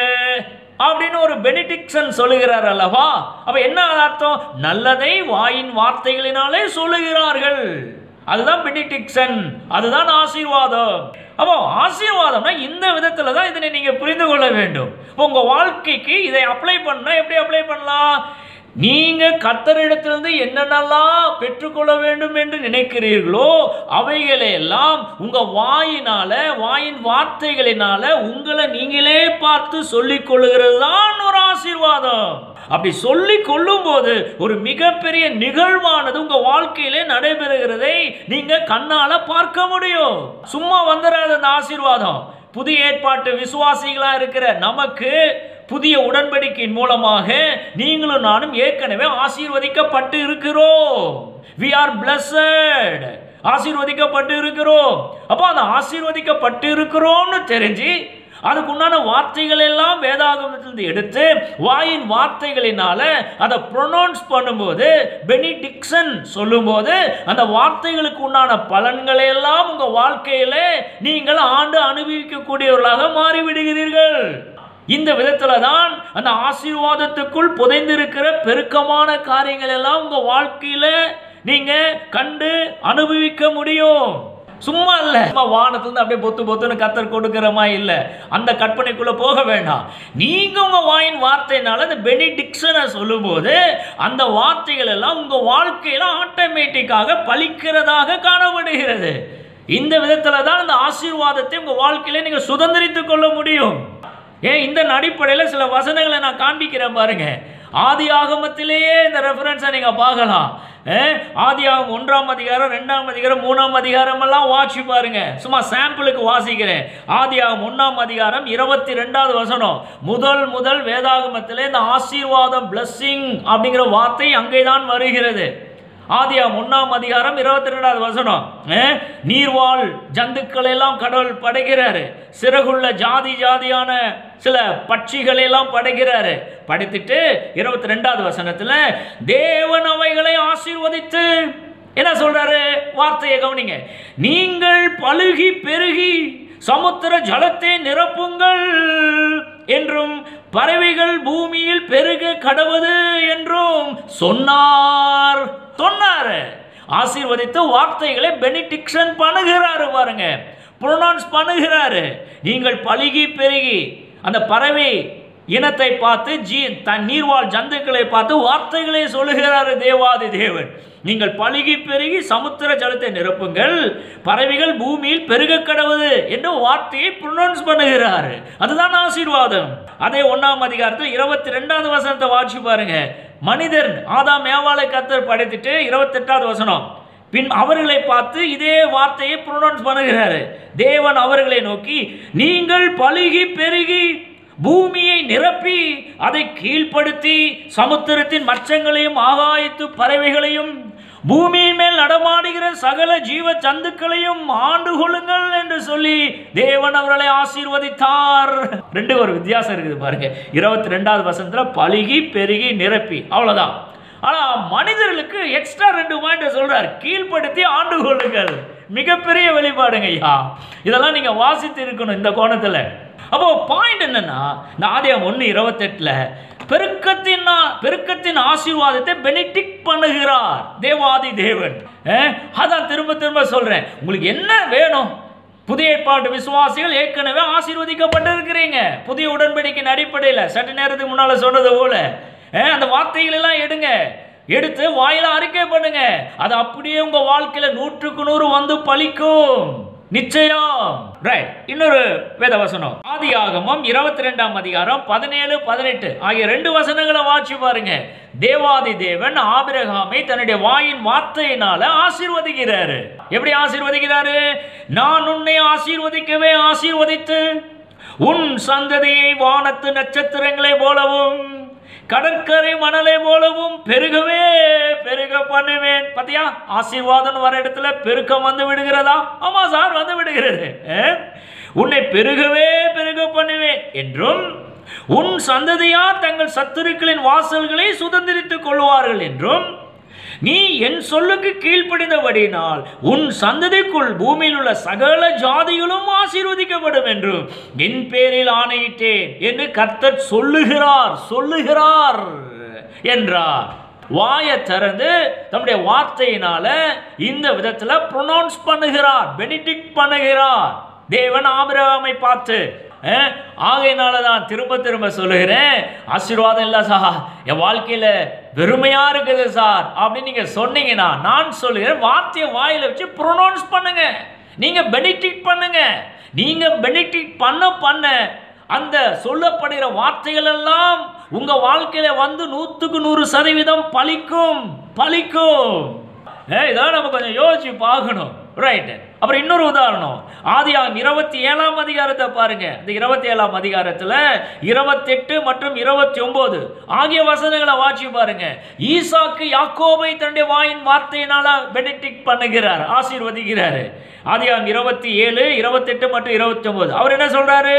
S1: அப்படின்னு ஒரு பெனிடிக்ஷன் சொல்லுகிறார் அல்லவா அப்ப என்ன அர்த்தம் நல்லதை வாயின் வார்த்தைகளினாலே சொல்லுகிறார்கள் அதுதான் பெனிடிக்ஷன் அதுதான் ஆசீர்வாதம் அப்போ ஆசீர்வாதம்னா இந்த விதத்துல தான் இதனை நீங்க புரிந்து கொள்ள வேண்டும் உங்க வாழ்க்கைக்கு இதை அப்ளை பண்ணா எப்படி அப்ளை பண்ணலாம் நீங்க கர்த்தரிடத்திலிருந்து என்னென்னலாம் பெற்றுக்கொள்ள வேண்டும் என்று நினைக்கிறீர்களோ அவைகளை எல்லாம் உங்க வாயினால வாயின் வார்த்தைகளினால உங்களை நீங்களே பார்த்து சொல்லிக் கொள்ளுகிறது தான் ஒரு ஆசீர்வாதம் அப்படி சொல்லிக் கொள்ளும் போது ஒரு மிகப்பெரிய நிகழ்வானது உங்க வாழ்க்கையிலே நடைபெறுகிறதை நீங்க கண்ணால பார்க்க முடியும் சும்மா வந்துடாது அந்த ஆசீர்வாதம் புதிய ஏற்பாட்டு விசுவாசிகளா இருக்கிற நமக்கு புதிய உடன்படிக்கையின் மூலமாக நீங்களும் நானும் ஏற்கனவே ஆசீர்வதிக்கப்பட்டு இருக்கிறோம் வி ஆர் பிளஸட் ஆசீர்வதிக்கப்பட்டு இருக்கிறோம் அப்போ அந்த ஆசீர்வதிக்கப்பட்டு இருக்கிறோம்னு தெரிஞ்சு அதுக்கு உண்டான வார்த்தைகள் எல்லாம் வேதாகமத்திலிருந்து எடுத்து வாயின் வார்த்தைகளினால அதை ப்ரொனவுன்ஸ் பண்ணும்போது பெனிடிக்ஷன் சொல்லும்போது அந்த வார்த்தைகளுக்கு உண்டான பலன்களை எல்லாம் உங்க வாழ்க்கையில நீங்கள் ஆண்டு அனுபவிக்கக்கூடியவர்களாக மாறிவிடுகிறீர்கள் இந்த விதத்துல தான் அந்த ஆசீர்வாதத்துக்குள் புதைந்திருக்கிற பெருக்கமான காரியங்கள் எல்லாம் உங்க வாழ்க்கையில நீங்க கண்டு அனுபவிக்க முடியும் சும்மா இல்ல சும்மா வானத்துல அப்படியே பொத்து பொத்துன்னு கத்தர் கொடுக்கிற மாதிரி இல்ல அந்த கற்பனைக்குள்ள போக வேண்டாம் நீங்க உங்க வாயின் வார்த்தையினால அந்த பெனிடிக்ஷனை சொல்லும்போது அந்த வார்த்தைகள் எல்லாம் உங்க வாழ்க்கையில ஆட்டோமேட்டிக்காக பலிக்கிறதாக காணப்படுகிறது இந்த விதத்துல தான் அந்த ஆசீர்வாதத்தை உங்க வாழ்க்கையில நீங்க சுதந்திரித்துக் கொள்ள முடியும் ஏன் இந்த அடிப்படையில் சில வசனங்களை நான் காண்பிக்கிறேன் பாருங்க ஆதி ஆகமத்திலேயே இந்த ரெஃபரன்ஸை நீங்க பார்க்கலாம் அஹ், ஆதி ஆகம் ஒன்றாம் அதிகாரம் ரெண்டாம் அதிகாரம் மூணாம் அதிகாரம் எல்லாம் வாட்சி பாருங்க சும்மா சாம்பிளுக்கு வாசிக்கிறேன் ஆதி ஆகம் ஒன்றாம் அதிகாரம் இருபத்தி ரெண்டாவது வசனம் முதல் முதல் வேதாகமத்திலே இந்த ஆசீர்வாதம் பிளஸ்ஸிங் அப்படிங்கிற வார்த்தை அங்கேதான் வருகிறது ஆதியாம் ஒன்றாம் அதிகாரம் இருபத்தி ரெண்டாவது வசனம் அஹ், நீர்வாழ் ஜந்துக்கள் எல்லாம் கடவுள் படைக்கிறாரு சிறகுள்ள ஜாதி ஜாதியான சில பட்சிகளை எல்லாம் படைக்கிறாரு படைத்துட்டு இருபத்தி ரெண்டாவது வசனத்துல தேவன் அவைகளை ஆசீர்வதித்து என்ன சொல்றாரு வார்த்தையை கவனிங்க நீங்கள் பழுகி பெருகி சமுத்திர ஜலத்தை நிரப்புங்கள் என்றும் பறவைகள் பூமியில் பெருக கடவுது என்றும் சொன்னார் சொன்னாரு ஆசீர்வதித்து வார்த்தைகளை பெனிடிக்ஷன் பண்ணுகிறாரு பாருங்க ப்ரொனவுன்ஸ் பண்ணுகிறாரு நீங்கள் பழுகி பெருகி அந்த பறவை இனத்தை பார்த்து ஜீ தன் நீர்வாழ் ஜந்துக்களை பார்த்து வார்த்தைகளை சொல்லுகிறாரு தேவாதி தேவன் நீங்கள் பழுகி பெருகி சமுத்திர ஜலத்தை நிரப்புங்கள் பறவைகள் பூமியில் பெருக கடவுது என்ற வார்த்தையை ப்ரொனவுன்ஸ் பண்ணுகிறாரு அதுதான் ஆசீர்வாதம் அதே ஒன்னாம் அதிகாரத்தில் இருபத்தி ரெண்டாவது வசனத்தை வாட்சி பாருங்க மனிதன் ஆதாம் மேவாளை கத்தர் படைத்துட்டு இருபத்தெட்டாவது வசனம் பின் அவர்களை பார்த்து இதே வார்த்தையை ப்ரொனவுன்ஸ் பண்ணுகிறாரு தேவன் அவர்களை நோக்கி நீங்கள் பழுகி பெருகி பூமியை நிரப்பி அதை கீழ்ப்படுத்தி சமுத்திரத்தின் மச்சங்களையும் ஆகாயத்து பறவைகளையும் பூமியின் மேல் நடமாடுகிற சகல ஜீவ சந்துக்களையும் ஆண்டு கொள்ளுங்கள் என்று சொல்லி தேவன் அவர்களை ஆசீர்வதித்தார் ரெண்டு ஒரு வித்தியாசம் இருக்குது பாருங்க இருபத்தி ரெண்டாவது வசனத்துல பழுகி பெருகி நிரப்பி அவ்வளவுதான் ஆனா மனிதர்களுக்கு எக்ஸ்ட்ரா ரெண்டு பாயிண்ட் சொல்றார் கீழ்ப்படுத்தி ஆண்டு கொள்ளுங்கள் மிகப்பெரிய வெளிப்பாடுங்க ஐயா இதெல்லாம் நீங்க வாசித்து இருக்கணும் இந்த கோணத்துல அப்போ பாயிண்ட் என்னன்னா இந்த ஆதியம் ஒன்று இருபத்தெட்டுல பெருக்கத்தின் ஆ- பெருக்கத்தின் ஆசீர்வாதத்தை பெனிடிக் பண்ணுகிறார் தேவாதி தேவன் அஹ், அதான் திரும்ப திரும்ப சொல்றேன் உங்களுக்கு என்ன வேணும் புதிய ஏற்பாட்டு விசுவாசிகள் ஏற்கனவே ஆசீர்வதிக்கப்பட்டிருக்கிறீங்க புதிய உடன்படிக்கையின் அடிப்படையில் சற்று நேரத்துக்கு முன்னால சொன்னது போல அஹ், அந்த வார்த்தைகள் எல்லாம் எடுங்க எடுத்து வாயில அறிக்கை பண்ணுங்க அது அப்படியே உங்க வாழ்க்கையில நூற்றுக்கு நூறு வந்து பலிக்கும் நிச்சயம் ரைட் இன்னொரு வேத வசனம் ஆதி ஆகமம் இருபத்தி ரெண்டாம் அதிகாரம் பதினேழு பதினெட்டு ஆகிய ரெண்டு வசனங்களை வாட்சி பாருங்க தேவாதி தேவன் ஆபிரகாமை தன்னுடைய வாயின் வார்த்தையினால ஆசீர்வதிக்கிறாரு எப்படி ஆசீர்வதிக்கிறாரு நான் உன்னை ஆசீர்வதிக்கவே ஆசீர்வதித்து உன் சந்ததியை வானத்து நட்சத்திரங்களை போலவும் கடற்கரை மணலை போலவும் பெருகவே பெருக பண்ணுவேன் பாத்தியா ஆசீர்வாதம் வர இடத்துல பெருக்கம் வந்து விடுகிறதா ஆமா சார் வந்து விடுகிறது அஹ்? உன்னை பெருகவே பெருக பண்ணுவேன் என்றும் உன் சந்ததியார் தங்கள் சத்துருக்களின் வாசல்களை சுதந்திரித்துக் கொள்வார்கள் என்றும் நீ என் சொல்லுக்கு கீழ்ப்படிந்தபடினால் உன் சந்ததிக்குள் பூமியில் உள்ள சகல ஜாதிகளும் ஆசீர்வதிக்கப்படும் என்றும் என் பேரில் ஆணையிட்டேன் என்று கர்த்தர் சொல்லுகிறார் சொல்லுகிறார் என்றார் வாயை திறந்து தம்முடைய வார்த்தையினால இந்த விதத்துல ப்ரொனவுன்ஸ் பண்ணுகிறார் பெனிடிக் பண்ணுகிறார் தேவன் ஆபிரகாமை பார்த்து அஹ், ஆகையினால தான் திரும்ப திரும்ப சொல்லுகிறேன் ஆசீர்வாதம் இல்லை சார் என் வாழ்க்கையில வெறுமையா இருக்குது சார் அப்படின்னு நீங்க சொன்னீங்கன்னா நான் சொல்லுகிறேன் வார்த்தையை வாயில வச்சு ப்ரொனவுன்ஸ் பண்ணுங்க நீங்க பெனிடிக் பண்ணுங்க நீங்க பெனிடிக் பண்ண பண்ண அந்த சொல்லப்படுகிற வார்த்தைகள் எல்லாம் உங்க வாழ்க்கையில வந்து நூத்துக்கு நூறு சதவீதம் பலிக்கும் பலிக்கும் ஏ, இதான் நம்ம கொஞ்சம் யோசிச்சு பார்க்கணும் ரைட் அப்புறம் இன்னொரு உதாரணம் ஆதியாகம் இருபத்தி ஏழாம் அதிகாரத்தை பாருங்க இந்த இருபத்தி ஏழாம் அதிகாரத்துல இருபத்தெட்டு மற்றும் இருபத்தி ஒன்பது ஆகிய வசனங்களை வாட்சி பாருங்க ஈசாக்கு யாக்கோபை தன்னுடைய வாயின் வார்த்தையினால பெனிடிக் பண்ணுகிறார் ஆசீர்வதிக்கிறாரு ஆதியாகம் இருபத்தி ஏழு இருபத்தெட்டு மற்றும் இருபத்தி ஒன்பது அவர் என்ன சொல்றாரு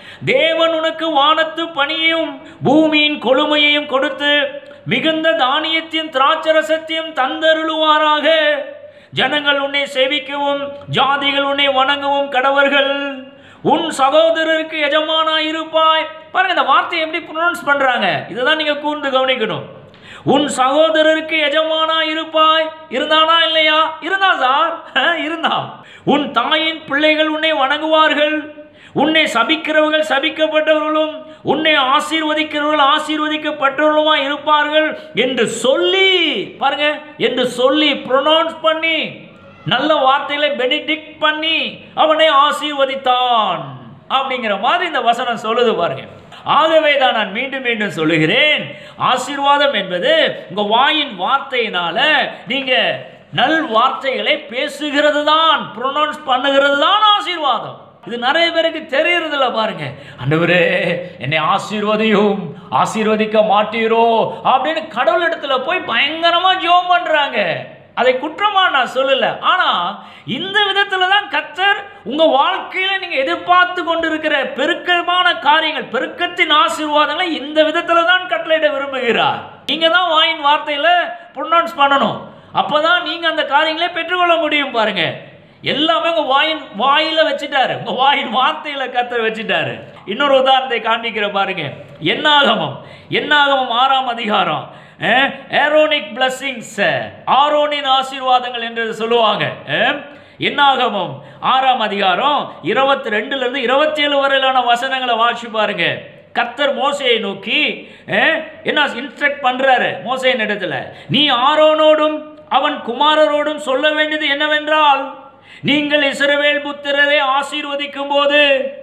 S1: தேவன் உனக்கு வானத்து பனியையும் பூமியின் கொழுமையையும் கொடுத்து மிகுந்த தானியத்தையும் திராட்சரசத்தையும் தந்தருளுவாராக ஜனங்கள் உன்னை சேவிக்கவும் ஜாதிகள் உன்னை வணங்கவும் கடவர்கள் உன் சகோதரருக்கு எஜமானா இருப்பாய் பாருங்க இந்த வார்த்தையை எப்படி ப்ரொனவுன்ஸ் பண்றாங்க இதுதான் நீங்க கூர்ந்து கவனிக்கணும் உன் சகோதரருக்கு எஜமானா இருப்பாய் இருந்தானா இல்லையா இருந்தா சார் அஹ், இருந்தான் உன் தாயின் பிள்ளைகள் உன்னை வணங்குவார்கள் உன்னை சபிக்கிறவர்கள் சபிக்கப்பட்டவர்களும் உன்னை ஆசீர்வதிக்கிறவர்கள் ஆசீர்வதிக்கப்பட்டவர்களுமா இருப்பார்கள் என்று சொல்லி பாருங்க என்று சொல்லி ப்ரொனவுன்ஸ் பண்ணி நல்ல வார்த்தைகளை பெனிடிக்ட் பண்ணி அவனை ஆசீர்வதித்தான் அப்படிங்கிற மாதிரி இந்த வசனம் சொல்லுது பாருங்க ஆகவே தான் நான் மீண்டும் மீண்டும் சொல்லுகிறேன் ஆசீர்வாதம் என்பது உங்க வாயின் வார்த்தையினால நீங்க நல் வார்த்தைகளை பேசுகிறது தான் ப்ரொனவுன்ஸ் பண்ணுகிறது தான் ஆசீர்வாதம் இது நிறைய பேருக்கு தெரியறதில்ல பாருங்க ஆண்டவரே என்னை ஆசீர்வதியும் ஆசீர்வதிக்க மாட்டீரோ அப்படின்னு கடவுள் இடத்துல போய் பயங்கரமா ஜெபம் பண்றாங்க அதை குற்றமா நான் சொல்லல ஆனா இந்த விதத்துல தான் கத்தர் உங்க வாழ்க்கையில நீங்க எதிர்பார்த்து கொண்டிருக்கிற பெருக்கமான காரியங்கள் பெருக்கத்தின் ஆசீர்வாதங்களை இந்த விதத்துல தான் கட்டளையிட விரும்புகிறார் நீங்க தான் வாயின் வார்த்தையில ப்ரொனவுன்ஸ் பண்ணணும் அப்பதான் நீங்க அந்த காரியங்களை பெற்றுக்கொள்ள முடியும் பாருங்க எல்லாமே உங்க வாயின் வாயில வச்சுட்டாரு உங்க வாயின் வார்த்தையில கத்தர் வச்சுட்டாரு இன்னொரு உதாரணத்தை காண்பிக்கிற பாருங்க என்னாகமம் என்னாகமம் ஆறாம் அதிகாரம் ஏரோனிக் பிளஸ்ஸிங்ஸ் ஆரோனின் ஆசீர்வாதங்கள் என்று சொல்லுவாங்க அஹ், என்னாகமும் ஆறாம் அதிகாரம் இருபத்தி ரெண்டுல இருந்து இருபத்தி ஏழு வரையிலான வசனங்களை வாசி பாருங்க கர்த்தர் மோசையை நோக்கி அஹ், என்ன இன்ஸ்ட்ரக்ட் பண்றாரு மோசையின் இடத்துல நீ ஆரோனோடும் அவன் குமாரரோடும் சொல்ல வேண்டியது என்னவென்றால் நீங்கள் இஸ்ரவேல் புத்திரரை ஆசீர்வதிக்கும் போது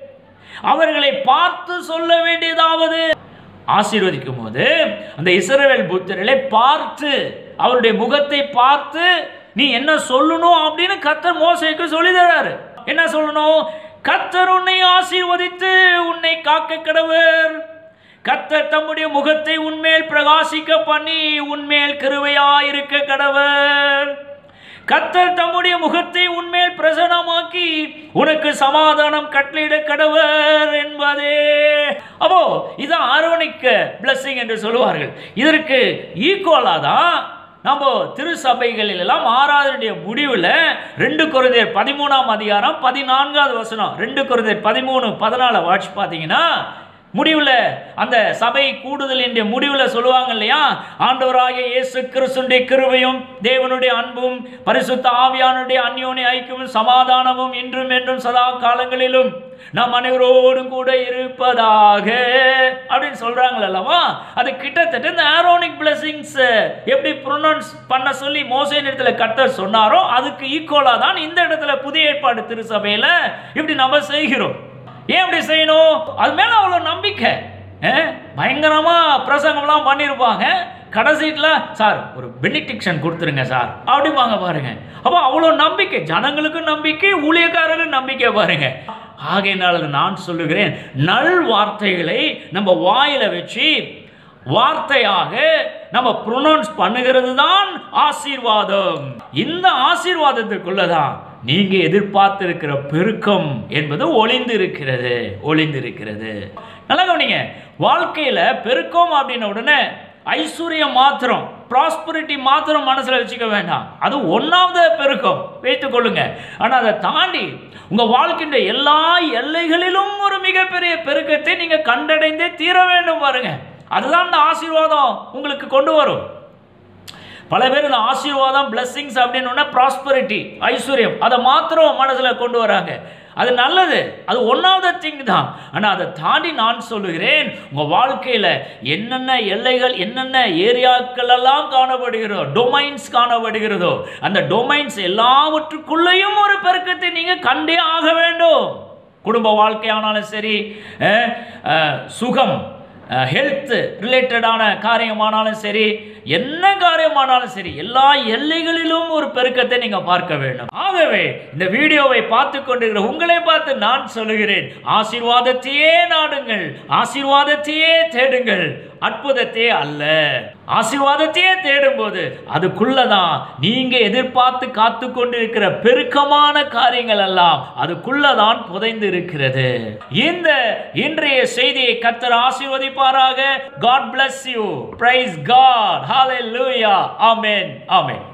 S1: அவர்களை பார்த்து சொல்ல வேண்டியதாவது ஆசீர்வதிக்கும் போது அந்த இஸ்ரவேல் புத்திரரை பார்த்து அவருடைய முகத்தை பார்த்து நீ என்ன சொல்லணும் அப்படின்னு கர்த்தர் மோசைக்கு சொல்லி தராரு என்ன சொல்லணும் கர்த்தர் உன்னை ஆசீர்வதித்து உன்னை காக்க கடவர் கர்த்தர் தம்முடைய முகத்தை உன்மேல் பிரகாசிக்க பண்ணி உன்மேல் கிருபையாயிருக்க கடவர் கர்த்தர் தம்முடைய முகத்தை உன்மேல் பிரசனமாக்கி உனக்கு சமாதானம் கட்டளையிட கடவர் என்பதே அப்போ இது ஆரோனிக்க blessing என்று சொல்லுவார்கள் இதற்கு ஈக்குவலா தான் நம்ம திருச்சபைகளில் எல்லாம் ஆராதனுடைய முடிவில் ரெண்டு குருதையர் பதிமூணாம் அதிகாரம் பதினான்காவது வசனம் ரெண்டு குருதையர் பதிமூணு பதினாலு வாட்சி பார்த்தீங்கன்னா முடிவில் அந்த சபை கூடுதலின் முடிவில் சொல்லுவாங்க இல்லையா ஆண்டவராகிய இயேசு கிறிஸ்துடைய கிருபையும் தேவனுடைய அன்பும் பரிசுத்த ஆவியானுடைய அந்யோன்ய ஐக்கியமும் சமாதானமும் இன்றும் என்றும் சதா காலங்களிலும் நம் அனைவரோடும் கூட இருப்பதாக அப்படின்னு சொல்றாங்க அல்லவா அது கிட்டத்தட்ட இந்த ஆரோனிக் பிளஸிங்ஸ் எப்படி ப்ரொனவுன்ஸ் பண்ண சொல்லி மோசே இடத்துல கர்த்தர் சொன்னாரோ அதுக்கு ஈக்குவலாக தான் இந்த இடத்துல புதிய ஏற்பாடு திருசபையில் இப்படி நம்ம செய்கிறோம் ஏன் இப்படி செய்யணும் அது மேல அவ்வளோ நம்பிக்கை அஹ், பயங்கரமா பிரசங்கம்லாம் பண்ணியிருப்பாங்க கடைசியில் சார் ஒரு பெனிடிக்ஷன் கொடுத்துருங்க சார் அப்படிம்பாங்க பாருங்க அப்போ அவ்வளோ நம்பிக்கை ஜனங்களுக்கும் நம்பிக்கை ஊழியக்காரர்களுக்கும் நம்பிக்கை பாருங்க ஆகையினால நான் சொல்லுகிறேன் நல் வார்த்தைகளை நம்ம வாயில வச்சு வார்த்தையாக நம்ம ப்ரொனவுன்ஸ் பண்ணுகிறது தான் ஆசீர்வாதம் இந்த ஆசீர்வாதத்துக்குள்ளதான் நீங்க எதிர்பார்த்திருக்கிற பெருக்கம் என்பது ஒளிந்து இருக்கிறது ஒளிந்து இருக்கிறது நல்லா கவனிங்க வாழ்க்கையில பெருக்கம் அப்படின்ன உடனே ஐஸ்வர்யம் மாத்திரம் ப்ராஸ்பரிட்டி மாத்திரம் மனசுல வச்சுக்க வேண்டாம் அது ஒன்றாவது பெருக்கம் வைத்துக் கொள்ளுங்க ஆனா அதை தாண்டி உங்க வாழ்க்கையின் எல்லா எல்லைகளிலும் ஒரு மிகப்பெரிய பெருக்கத்தை நீங்க கண்டடைந்தே தீர வேண்டும் பாருங்க அதுதான் இந்த ஆசீர்வாதம் உங்களுக்கு கொண்டு வரும் பல பேர் இந்த ஆசீர்வாதம் பிளெஸ்ஸிங்ஸ் அப்படின்னு ப்ராஸ்பரிட்டி ஐஸ்வர்யம் அதை மாத்திரம் மனசில் கொண்டு வராங்க அது நல்லது அது ஒன்றாவது திங் தான் ஆனால் அதை தாண்டி நான் சொல்லுகிறேன் உங்கள் வாழ்க்கையில் என்னென்ன எல்லைகள் என்னென்ன ஏரியாக்கள் எல்லாம் காணப்படுகிறதோ டொமைன்ஸ் காணப்படுகிறதோ அந்த டொமைன்ஸ் எல்லாவற்றுக்குள்ளேயும் ஒரு பெருக்கத்தை நீங்கள் கண்டே ஆக வேண்டும் குடும்ப வாழ்க்கையானாலும் சரி அஹ், அஹ், சுகம் ஹெல்த் ரிலேட்டடான காரியமானாலும் சரி என்ன காரியமானாலும் சரி எல்லா எல்லைகளிலும் ஒரு பெருக்கத்தை நீங்க பார்க்க வேண்டும் ஆகவே இந்த வீடியோவை பார்த்து கொண்டிருக்கிற உங்களை பார்த்து நான் சொல்லுகிறேன் ஆசீர்வாதத்தையே நாடுங்கள் ஆசீர்வாதத்தையே தேடுங்கள் அற்புதத்தையே அல்ல ஆசீர்வாதத்தையே தேடும்போது அதுக்குள்ளதான் நீங்க எதிர்பார்த்து காத்து கொண்டிருக்கிற பெருக்கமான காரியங்கள் எல்லாம் அதுக்குள்ளதான் புதைந்து இருக்கிறது இந்த இன்றைய செய்தியை கத்தர் ஆசீர்வதிப்பாராக God bless you praise God hallelujah amen amen